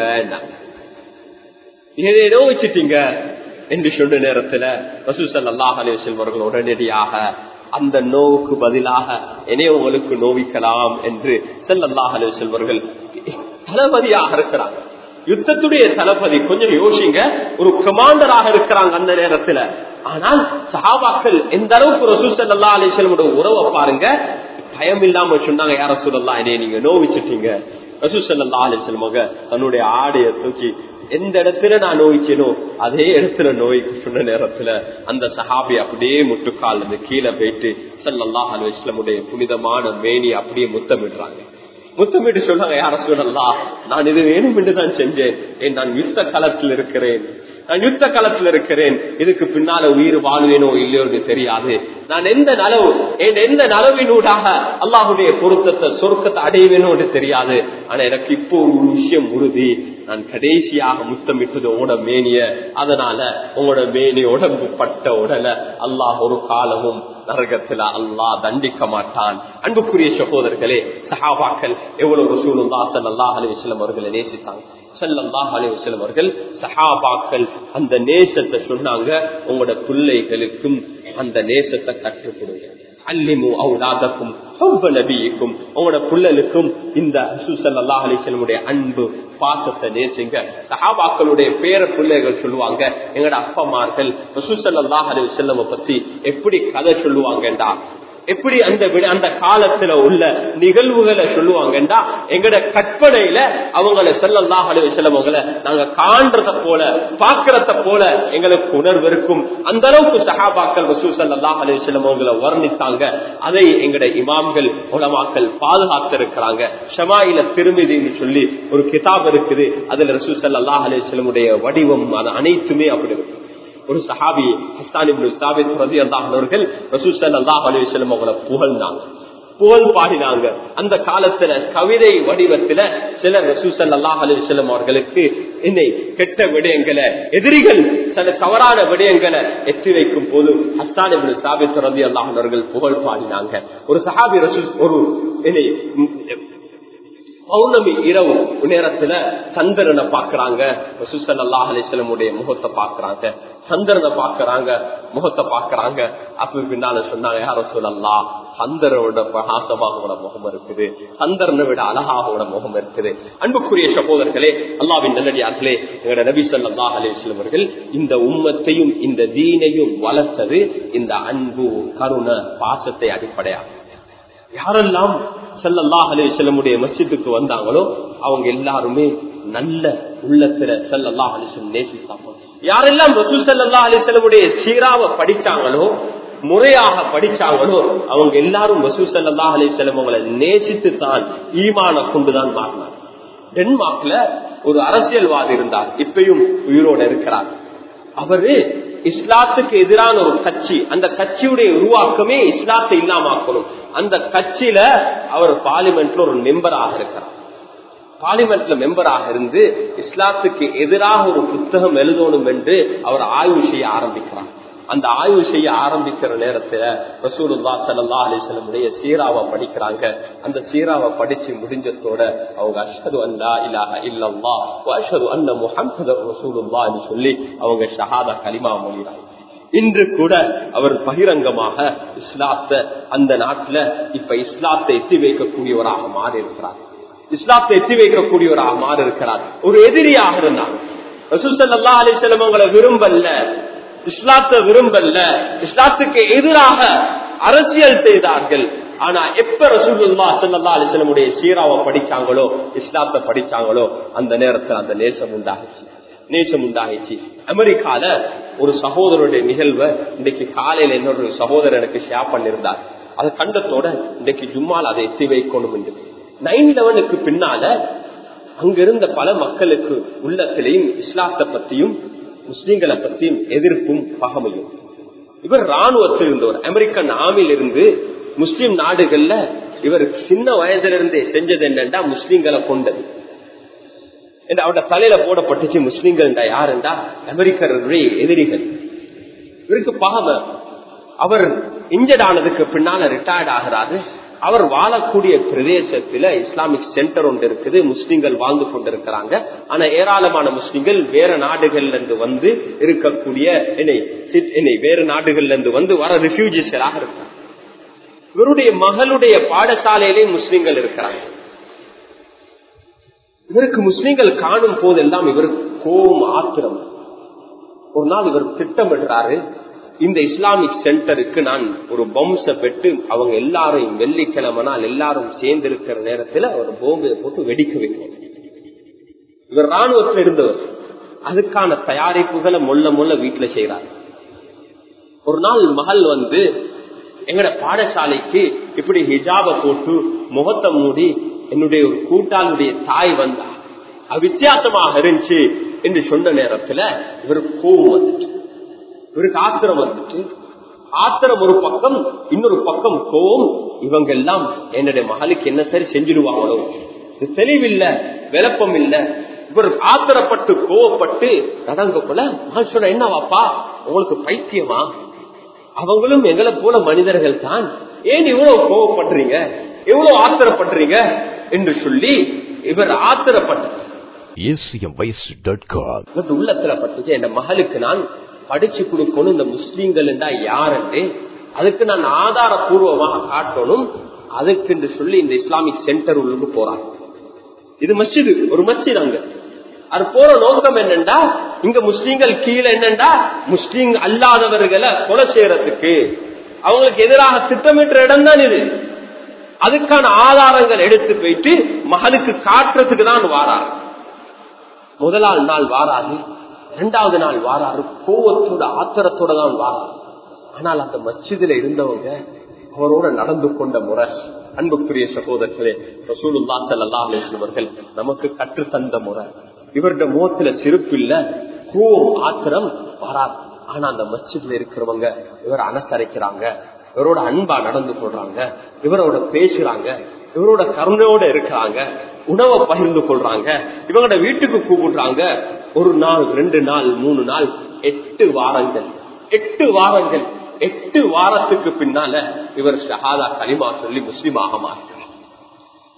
என்னை நோவிச்சிட்டீங்க என்று சொன்ன நேரத்துல ரசூசல்லாஹ் அலிவசல் அவர்கள் உடனடியாக அந்த நோவுக்கு பதிலாக என்னை உங்களுக்கு நோவிக்கலாம் என்று செல்லல்லாஹ் அலிவசல் அவர்கள் தளபதியாக இருக்கிறாங்க யுத்தத்துடைய தளபதி கொஞ்சம் யோசிங்க ஒரு கமாண்டராக இருக்கிறாங்க அந்த நேரத்துல ஆனால் சஹாபாக்கள் எந்த அளவுக்கு ரசூசல்லா அலிசல்லமுடைய உறவை பாருங்க பயம் இல்லாம சொன்னாங்க யார சொல்லலாம் என்னைய நீங்க நோவிச்சிட்டீங்க ரசூசல்லா அலிசல்மக தன்னுடைய ஆடைய தூக்கி எந்த இடத்துல நான் நோய்ச்சேனோ அதே இடத்துல நோய்க்கு சொன்ன நேரத்துல அந்த சஹாபி அப்படியே முட்டுக்கால் இருந்து கீழே போயிட்டு சல்லாஹ் அலுவலமுடைய புனிதமான மேனி அப்படியே முத்தமிடுறாங்க முத்தமிட்டு சொன்னாங்க யார சொல்லலாம் நான் இது வேணும் என்றுதான் செஞ்சேன் ஏன் நான் யுத்த களத்தில் இருக்கிறேன் நான் யுத்த களத்தில் இருக்கிறேன் இதுக்கு பின்னால உயிர் வாழ்வேனோ இல்லையோ தெரியாது நான் எந்த நலவு என் எந்த நலவினூடாக அல்லாஹுடைய பொருத்தத்தை சொருக்கத்தை அடைவேனோ தெரியாது ஆனா எனக்கு இப்போ ஒரு விஷயம் உறுதி நான் கடைசியாக முத்தமிட்டது உட மேனிய அதனால உங்களோட மேனி உடம்பு பட்ட உடல அல்லாஹ் ஒரு காலமும் நரகத்துல அல்லாஹ் தண்டிக்க மாட்டான் அன்புக்குரிய சகோதரர்களே சஹாபாக்கள் எவ்வளவு ரசூலுல்லா ஸல்லல்லாஹு அலைஹி வஸல்லம் அவர்களை நேசித்தாங்க ஸல்லல்லாஹு அலைஹி வஸல்லம் அவர்கள் சஹாபாக்கள் அந்த நேசத்தை சொன்னாங்க உங்களோட பிள்ளைகளுக்கும் அந்த நேசத்தை கற்றுக் கொடுங்க அல்லிமு அவுலாதக்கும் நபிக்கும் உங்களோட புள்ளலுக்கும் இந்த சுசல்லா அலிசல்லமுடைய அன்பு பாசத்தை நேசிங்க சஹாபாக்களுடைய பேர பிள்ளைகள் சொல்லுவாங்க எங்களோட அப்பமார்கள் சுசல்லா அலி செல்லம பத்தி எப்படி கதை சொல்லுவாங்கடா எப்படி அந்த விட அந்த காலத்துல உள்ள நிகழ்வுகளை சொல்லுவாங்கடா எங்கட கற்பனையில அவங்கள செல்லல்லாஹ் அலி செல்லவங்களை நாங்க காண்றத போல பாக்குறத போல எங்களுக்கு உணர்வு இருக்கும் அந்த அளவுக்கு சஹாபாக்கள் ரசூ சல்லாஹ் அலி செல்லவங்களை வர்ணித்தாங்க அதை எங்கட இமாம்கள் உலமாக்கள் பாதுகாத்து இருக்கிறாங்க ஷமாயில திருமிதின்னு சொல்லி ஒரு கிதாப் இருக்குது அதுல ரசூ சல்லாஹ் அலி செல்லமுடைய வடிவம் அது அனைத்துமே அப்படி இருக்கும் ஒரு சஹாபி ஹஸ்தான் சாபித் ரதி அல்லாஹர்கள் ரசூல் சல்லாஹ் அலிவசலம் அவங்களை புகழ்ந்தாங்க புகழ் பாடினாங்க அந்த காலத்துல கவிதை வடிவத்துல சில ரசூசல் அல்லாஹ் அலிவசல்லம் அவர்களுக்கு என்னை கெட்ட விடயங்களை எதிரிகள் சில தவறான விடயங்களை எத்தி வைக்கும் போது ஹஸ்தான் சாபித் ரதி அல்லாஹ் அவர்கள் புகழ் பாடினாங்க ஒரு சஹாபி ரசூல் ஒரு என்னை பௌர்ணமி இரவு நேரத்துல சந்திரனை பாக்குறாங்க சுசல்லாஹ் அலிஸ்லமுடைய முகத்தை பாக்குறாங்க சந்திரனை பாக்குறாங்க முகத்தை பாக்குறாங்க அப்ப பின்னால சொன்னாங்க யாரோ சொல்லலாம் சந்திரனோட பிரகாசமாக முகம் இருக்குது சந்திரனை விட அழகாக முகம் இருக்குது அன்புக்குரிய சகோதரர்களே அல்லாவின் நல்லடியார்களே எங்களோட நபி சொல்லா அலிஸ்லம் அவர்கள் இந்த உம்மத்தையும் இந்த தீனையும் வளர்த்தது இந்த அன்பு கருண பாசத்தை அடிப்படையாக யாரெல்லாம் செல்லல்லாஹ் அலிசல்லமுடைய மஸ்ஜிதுக்கு வந்தாங்களோ அவங்க எல்லாருமே நல்ல உள்ளத்துல செல்லல்லாஹ் அலிசல்லம் நேசித்தாங்க யாரெல்லாம் ரசூல் சல்லா அலிசல்லமுடைய சீராவை படிச்சாங்களோ முறையாக படிச்சாங்களோ அவங்க எல்லாரும் ரசூல் சல்லா அலிசல்லம் அவங்களை நேசித்து தான் ஈமான கொண்டுதான் மாறினார் டென்மார்க்ல ஒரு அரசியல்வாதி இருந்தார் இப்பயும் உயிரோடு இருக்கிறார் அவரு இஸ்லாத்துக்கு எதிரான ஒரு கட்சி அந்த கட்சியுடைய உருவாக்கமே இஸ்லாத்தை இல்லாமக்கணும் அந்த கட்சியில அவர் பார்லிமெண்ட்ல ஒரு மெம்பராக இருக்கிறார் பார்லிமெண்ட்ல மெம்பராக இருந்து இஸ்லாத்துக்கு எதிராக ஒரு புத்தகம் எழுதணும் என்று அவர் ஆய்வு செய்ய ஆரம்பிக்கிறார் அந்த ஆய்வு செய்ய ஆரம்பிக்கிற நேரத்துல ரசூலுல்லா சல்லா அலிஸ்லமுடைய சீராவை படிக்கிறாங்க அந்த சீராவை படிச்சு முடிஞ்சதோட அவங்க அஷது அல்லா இல்லாஹ இல்லல்லா அஷது அன்ன முஹம்மது ரசூலுல்லா சொல்லி அவங்க ஷஹாதா கலிமா மொழிறாங்க இன்று கூட அவர் பகிரங்கமாக இஸ்லாத்தை அந்த நாட்டுல இப்ப இஸ்லாத்தை எத்தி வைக்கக்கூடியவராக மாறி இருக்கிறார் இஸ்லாத்தை எத்தி வைக்கக்கூடியவராக மாறி இருக்கிறார் ஒரு எதிரியாக இருந்தார் ரசூசல்லா அலிஸ்லம் அவங்களை விரும்பல்ல இஸ்லாத்தை விரும்பல்ல இஸ்லாத்துக்கு எதிராக அரசியல் செய்தார்கள் ஆனா எப்ப ரசூலுல்லா சல்லா அலிஸ்லமுடைய சீராவை படிச்சாங்களோ இஸ்லாத்தை படிச்சாங்களோ அந்த நேரத்தில் அந்த நேசம் உண்டாகிச்சு நேசம் உண்டாகிச்சு அமெரிக்கால ஒரு சகோதரருடைய நிகழ்வை இன்னைக்கு காலையில இன்னொரு சகோதரர் எனக்கு ஷேர் பண்ணிருந்தார் அதை கண்டத்தோட இன்னைக்கு ஜும்மால் அதை எத்தி வைக்கணும் என்று நைன் லெவனுக்கு பின்னால அங்கிருந்த பல மக்களுக்கு உள்ளத்திலையும் இஸ்லாத்தை பத்தியும் முஸ்லீம்களை பத்தியும் எதிர்ப்பும் பகமையும் இவர் ராணுவத்தில் இருந்தவர் அமெரிக்கன் ஆர்மியில் இருந்து முஸ்லிம் நாடுகள்ல இவர் சின்ன வயதுல இருந்தே செஞ்சது என்னண்டா முஸ்லீம்களை கொண்டது அவருடைய தலையில போடப்பட்டுச்சு முஸ்லீம்கள் யாருண்டா அமெரிக்கருடைய எதிரிகள் இவருக்கு பகம அவர் இன்ஜர்ட் ஆனதுக்கு பின்னால ரிட்டையர்ட் ஆகிறாரு அவர் வாழக்கூடிய பிரதேசத்துல இஸ்லாமிக் சென்டர் ஒன்று இருக்குது முஸ்லிம்கள் வாழ்ந்து கொண்டிருக்கிறாங்க ஆனா ஏராளமான முஸ்லிம்கள் வேற நாடுகள்ல இருந்து வந்து இருக்கக்கூடிய என்னை வேற நாடுகள்ல இருந்து வந்து வர ரிஃப்யூஜிஸ்களாக இருக்காங்க இவருடைய மகளுடைய பாடசாலையிலே முஸ்லிம்கள் இருக்கிறாங்க இவருக்கு முஸ்லிம்கள் காணும் போதெல்லாம் இவருக்கு கோபம் ஆத்திரம் ஒரு நாள் இவர் திட்டமிடுறாரு இந்த இஸ்லாமிக் சென்டருக்கு நான் ஒரு பம்ச பெற்று அவங்க எல்லாரும் வெள்ளிக்கிழமை நாள் எல்லாரும் சேர்ந்து இருக்கிற நேரத்தில் ஒரு போம்பையை போட்டு வெடிக்க வைக்கணும் இவர் ராணுவத்தில் இருந்தவர் அதுக்கான தயாரிப்புகளை முள்ள முள்ள வீட்டுல செய்யறாரு ஒரு நாள் மகள் வந்து எங்கட பாடசாலைக்கு இப்படி ஹிஜாப போட்டு முகத்தை மூடி என்னுடைய ஒரு கூட்டாளுடைய தாய் வந்தா அது வித்தியாசமாக இருந்துச்சு என்று சொன்ன நேரத்துல இவருக்கு கோவம் வந்துச்சு இவருக்கு ஆத்திரம் வந்துட்டு ஆத்திரம் ஒரு பக்கம் இன்னொரு பக்கம் கோவம் இவங்க எல்லாம் என்னுடைய மகளுக்கு என்ன சரி செஞ்சிடுவாங்களோ இது தெளிவில்லை விளப்பம் இல்ல இவர் ஆத்திரப்பட்டு கோவப்பட்டு நடங்க போல நான் சொன்ன என்னவாப்பா உங்களுக்கு பைத்தியமா அவங்களும் எங்களை போல மனிதர்கள் தான் ஏன் இவ்வளவு கோவப்படுறீங்க எவ்வளவு ஆத்திரப்படுறீங்க என்று சொல்லி இவர் ஆத்திரப்பட்ட உள்ளத்துல பட்டுச்சு என் மகளுக்கு நான் படிச்சு கொடுக்கணும் இந்த முஸ்லீம்கள் யாருன்னு அதுக்கு நான் ஆதாரபூர்வமாக காட்டணும் அதுக்கு என்று சொல்லி இந்த இஸ்லாமிக் சென்டர் உள்ளுக்கு போறாங்க இது மஸ்ஜிது ஒரு மஸ்ஜித் அங்க அது போற நோக்கம் என்னண்டா இங்க முஸ்லீம்கள் கீழே என்னண்டா முஸ்லீம் அல்லாதவர்களை கொலை செய்யறதுக்கு அவங்களுக்கு எதிராக திட்டமிட்ட இடம் தான் இது அதுக்கான ஆதாரங்கள் எடுத்து போயிட்டு மகனுக்கு காட்டுறதுக்கு தான் வாராரு முதலாள் நாள் வாராது இரண்டாவது நாள் வாராரு கோவத்தோட ஆத்திரத்தோட தான் வாராரு ஆனால் அந்த மச்சிதில இருந்தவங்க அவரோட நடந்து கொண்ட முறை அன்புக்குரிய சகோதரர்களே ரசூலுல்லா சல்லா அலிஸ்லவர்கள் நமக்கு கற்று தந்த முறை இவருடைய முகத்துல சிரிப்பு இல்ல கோவம் ஆத்திரம் வராது ஆனா அந்த மச்சிதில இருக்கிறவங்க இவர் அனுசரிக்கிறாங்க இவரோட அன்பா நடந்து கொள்றாங்க இவரோட பேசுறாங்க இவரோட கருணையோட இருக்கிறாங்க உணவை பகிர்ந்து கொள்றாங்க இவங்களோட வீட்டுக்கு கூப்பிடுறாங்க ஒரு நாள் ரெண்டு நாள் மூணு நாள் எட்டு வாரங்கள் எட்டு வாரங்கள் எட்டு வாரத்துக்கு பின்னால இவர் ஷஹாதா கலிமா சொல்லி முஸ்லீமாக மாறுகிறார்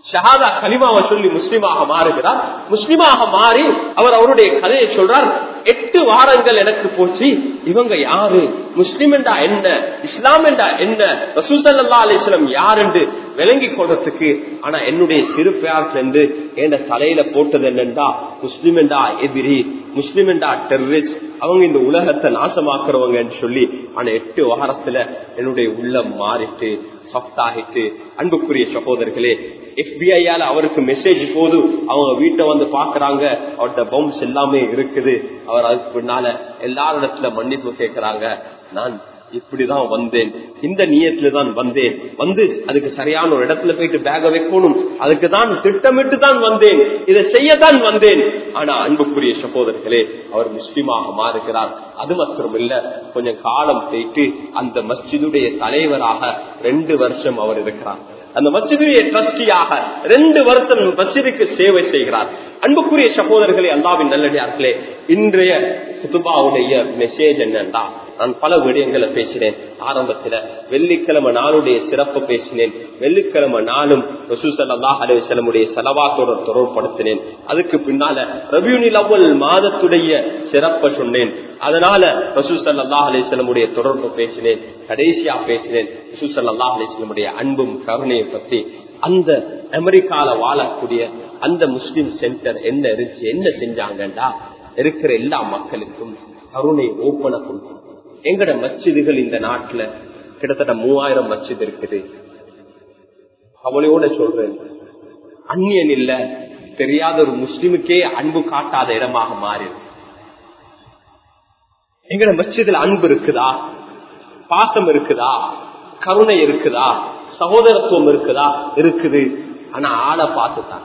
ஷஹாதா கலிமாவை சொல்லி முஸ்லிமாக மாறுகிறார் முஸ்லிமாக மாறி அவர் அவருடைய கதையை சொல்றார் எட்டு வாரங்கள் எனக்கு போச்சு இவங்க யாரு முஸ்லிம் என்றா என்ன இஸ்லாம் என்றா என்ன ரசூசல்லா அலிஸ்லம் யார் என்று விளங்கி கொள்றதுக்கு ஆனா என்னுடைய சிறு பெயர்ல இருந்து என் தலையில போட்டது என்னண்டா முஸ்லிம் என்றா எதிரி முஸ்லிம் என்றா டெரரிஸ்ட் அவங்க இந்த உலகத்தை நாசமாக்குறவங்கன்னு சொல்லி ஆனா எட்டு வாரத்துல என்னுடைய உள்ளம் மாறிட்டு சாஃப்ட் ஆகிட்டு அன்புக்குரிய சகோதரர்களே எஃபிஐயால அவருக்கு மெசேஜ் போது அவங்க வீட்டை வந்து பாக்குறாங்க அவர்கிட்ட பம்ப்ஸ் எல்லாமே இருக்குது அவர் அதுக்கு பின்னால எல்லாரிடத்துல மன்னிப்பு கேட்கிறாங்க நான் இப்படிதான் வந்தேன் இந்த நியத்துல தான் வந்தேன் வந்து அதுக்கு சரியான ஒரு இடத்துல போயிட்டு பேக வைக்கணும் அதுக்கு தான் திட்டமிட்டு தான் வந்தேன் இதை செய்யத்தான் வந்தேன் ஆனா அன்புக்குரிய சகோதரர்களே அவர் முஸ்லிமாக மாறுகிறார் அது மாத்திரம் இல்ல கொஞ்சம் காலம் போயிட்டு அந்த மஸ்ஜிதுடைய தலைவராக ரெண்டு வருஷம் அவர் இருக்கிறார் அந்த மஸ்ஜிதுடைய ட்ரஸ்டியாக ரெண்டு வருஷம் மஸ்ஜிதுக்கு சேவை செய்கிறார் அன்புக்குரிய சகோதரர்களே அல்லாவின் நல்லடியார்களே இன்றைய குதுபாவுடைய மெசேஜ் என்னன்னா நான் பல விடயங்களை பேசினேன் ஆரம்பத்துல வெள்ளிக்கிழமை நாளுடைய சிறப்பு பேசினேன் வெள்ளிக்கிழமை நாளும் ரசூசல்லாஹ் அலுவலமுடைய செலவாத்தோட தொடர்படுத்தினேன் அதுக்கு பின்னால ரபியூனில் அவ்வள் மாதத்துடைய சிறப்பை சொன்னேன் அதனால ரசூசல்லா அலிஸ்லமுடைய தொடர்பு பேசினேன் கடைசியா பேசினேன் ரசூசல்லா அலிஸ்லமுடைய அன்பும் கருணையை பத்தி அந்த அமெரிக்கால வாழக்கூடிய அந்த முஸ்லிம் சென்டர் என்ன இருந்துச்சு என்ன செஞ்சாங்கண்டா இருக்கிற எல்லா மக்களுக்கும் கருணை ஓப்பனை கொடுக்கும் எங்கட மச்சிதுகள் இந்த நாட்டுல கிட்டத்தட்ட மூவாயிரம் மச்சித் இருக்குது கவலையோட சொல்றேன் அந்நியன் இல்ல தெரியாத ஒரு முஸ்லிமுக்கே அன்பு காட்டாத இடமாக மாறி எங்கட மச்சிதுல அன்பு இருக்குதா பாசம் இருக்குதா கருணை இருக்குதா சகோதரத்துவம் இருக்குதா இருக்குது ஆனா ஆளை பார்த்துதான்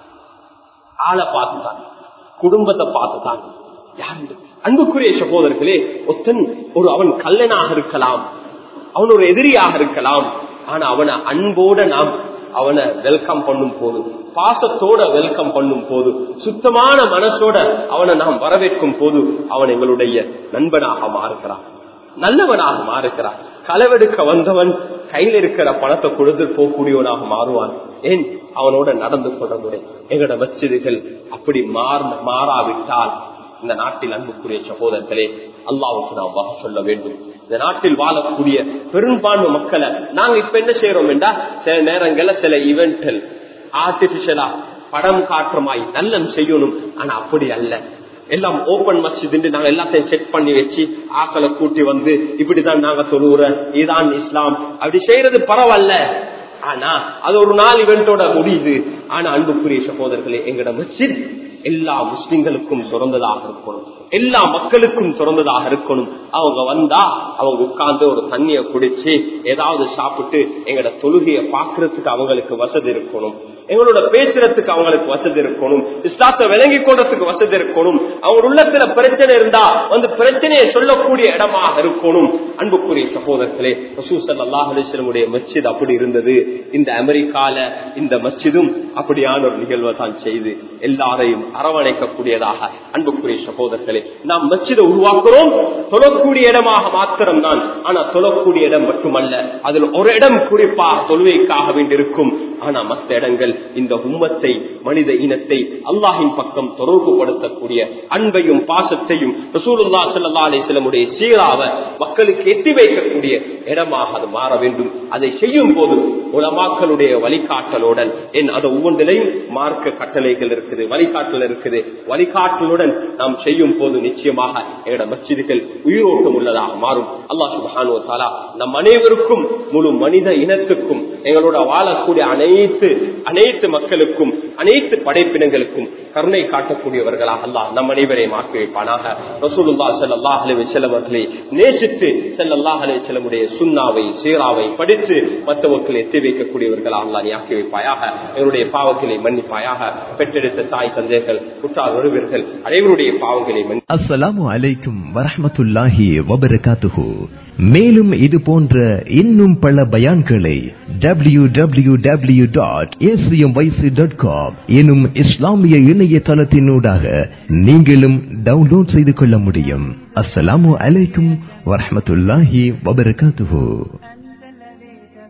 ஆளை பார்த்துதான் குடும்பத்தை பார்த்துதான் யாரு அன்புக்குரிய சகோதரர்களே ஒத்தன் ஒரு அவன் கல்லனாக இருக்கலாம் அவன் ஒரு எதிரியாக இருக்கலாம் ஆனா அவனை அன்போட நாம் அவனை வெல்கம் பண்ணும் போது பாசத்தோட வெல்கம் பண்ணும் போது சுத்தமான மனசோட அவனை நாம் வரவேற்கும் போது அவன் எங்களுடைய நண்பனாக மாறுகிறான் நல்லவனாக மாறுகிறான் களவெடுக்க வந்தவன் கையில் இருக்கிற பணத்தை கொடுத்து போகக்கூடியவனாக மாறுவான் ஏன் அவனோட நடந்து கொள்ள முடியும் எங்களோட மசிதிகள் அப்படி மாறாவிட்டால் இந்த நாட்டில் அன்புக்குரிய சகோதரர்களே அல்லாவுக்கு நாம் வகை சொல்ல வேண்டும் இந்த நாட்டில் வாழக்கூடிய பெரும்பான்மை மக்களை நாங்க இப்ப என்ன செய்யறோம் என்றா சில நேரங்கள்ல சில இவெண்டல் ஆர்டிபிஷியலா படம் காட்டுறமாய் நல்லம் செய்யணும் ஆனா அப்படி அல்ல எல்லாம் ஓபன் மஸ்ஜித் நாங்க எல்லாத்தையும் செட் பண்ணி வச்சு ஆக்களை கூட்டி வந்து இப்படிதான் நாங்க தொழுவுற இதுதான் இஸ்லாம் அப்படி செய்யறது பரவாயில்ல ஆனா அது ஒரு நாள் இவெண்டோட முடியுது ஆனா அன்புக்குரிய சகோதரர்களே எங்கட மஸ்ஜித் எல்லா முஸ்லிம்களுக்கும் திறந்ததாக இருக்கணும் எல்லா மக்களுக்கும் திறந்ததாக இருக்கணும் அவங்க வந்தா அவங்க உட்கார்ந்து ஒரு தண்ணிய குடிச்சு ஏதாவது சாப்பிட்டு எங்களோட தொழுகையை பாக்குறதுக்கு அவங்களுக்கு வசதி இருக்கணும் எங்களோட பேசுறதுக்கு அவங்களுக்கு வசதி இருக்கணும் இஸ்லாத்தை விளங்கி கொள்றதுக்கு வசதி இருக்கணும் அவங்க உள்ளத்துல பிரச்சனை இருந்தா வந்து பிரச்சனையை சொல்லக்கூடிய இடமாக இருக்கணும் அன்புக்குரிய சகோதரர்களே ரசூசல் அல்லாஹ் அலிஸ்லமுடைய மஸ்ஜித் அப்படி இருந்தது இந்த அமெரிக்கால இந்த மஸ்ஜிதும் அப்படியான ஒரு நிகழ்வை தான் செய்து எல்லாரையும் அரவணைக்கக்கூடியதாக அன்புக்குரிய சகோதரர்களே நாம் மஸ்ஜிதை உருவாக்குறோம் தொழக்கூடிய இடமாக மாத்திரம் தான் ஆனா தொழக்கூடிய இடம் மட்டுமல்ல அதில் ஒரு இடம் குறிப்பாக தொழுவைக்காக வேண்டியிருக்கும் ஆனா மற்ற இடங்கள் இந்த உம்மத்தை மனித இனத்தை அல்லாஹின் பக்கம் தொடர்புபடுத்தக்கூடிய அன்பையும் பாசத்தையும் ரசூலுல்லா சல்லா அலிஸ்லமுடைய சீராவ மக்களுக்கு எட்டி வைக்கக்கூடிய இடமாக அது மாற வேண்டும் அதை செய்யும் போது உலமாக்களுடைய வழிகாட்டலுடன் என் அது ஒவ்வொன்றிலையும் மார்க்க கட்டளைகள் இருக்குது வழிகாட்டல் இருக்குது வழிகாட்டலுடன் நாம் செய்யும் போது நிச்சயமாக எங்களோட மஸ்ஜிதுகள் உயிரோட்டம் உள்ளதாக மாறும் அல்லாஹ் சுபானு தாலா நம் அனைவருக்கும் முழு மனித இனத்துக்கும் எங்களோட வாழக்கூடிய அனைத்து அனைத்து மக்களுக்கும் அனைத்து படைப்பினங்களுக்கும் கருணை காட்டக்கூடியவர்களாக அல்லாஹ் நம் அனைவரையும் ஆக்கி வைப்பானாக ரசூலுல்லா ஸல்லல்லாஹு அலைஹி வஸல்லம் அவர்களை நேசித்து ஸல்லல்லாஹு அலைஹி வஸல்லமுடைய சுன்னாவை சீராவை படித்து மற்றவர்களை எத்தி வைக்கக்கூடியவர்களாக அல்லாஹ் நீ ஆக்கி வைப்பாயாக எங்களுடைய பாவங்களை மன்னிப்பாயாக பெற்றெடுத்த தாய் தந்தைகள் குற்றார் உறவினர்கள் அனைவருடைய பாவங்களை மன்னி அஸ்ஸலாமு அலைக்கும் வரஹ்மத்துல்லாஹி வபரகாத்துஹு மேலும் இது போன்ற இன்னும் பல பயான்களை W W W dot dot com எனும் இஸ்லாமிய இணையதளத்தினூடாக நீங்களும் டவுன்லோட் செய்து கொள்ள முடியும் அஸ்ஸலாமு அலைக்கும் வரஹ்மத்துல்லாஹி வபரகாத்துஹு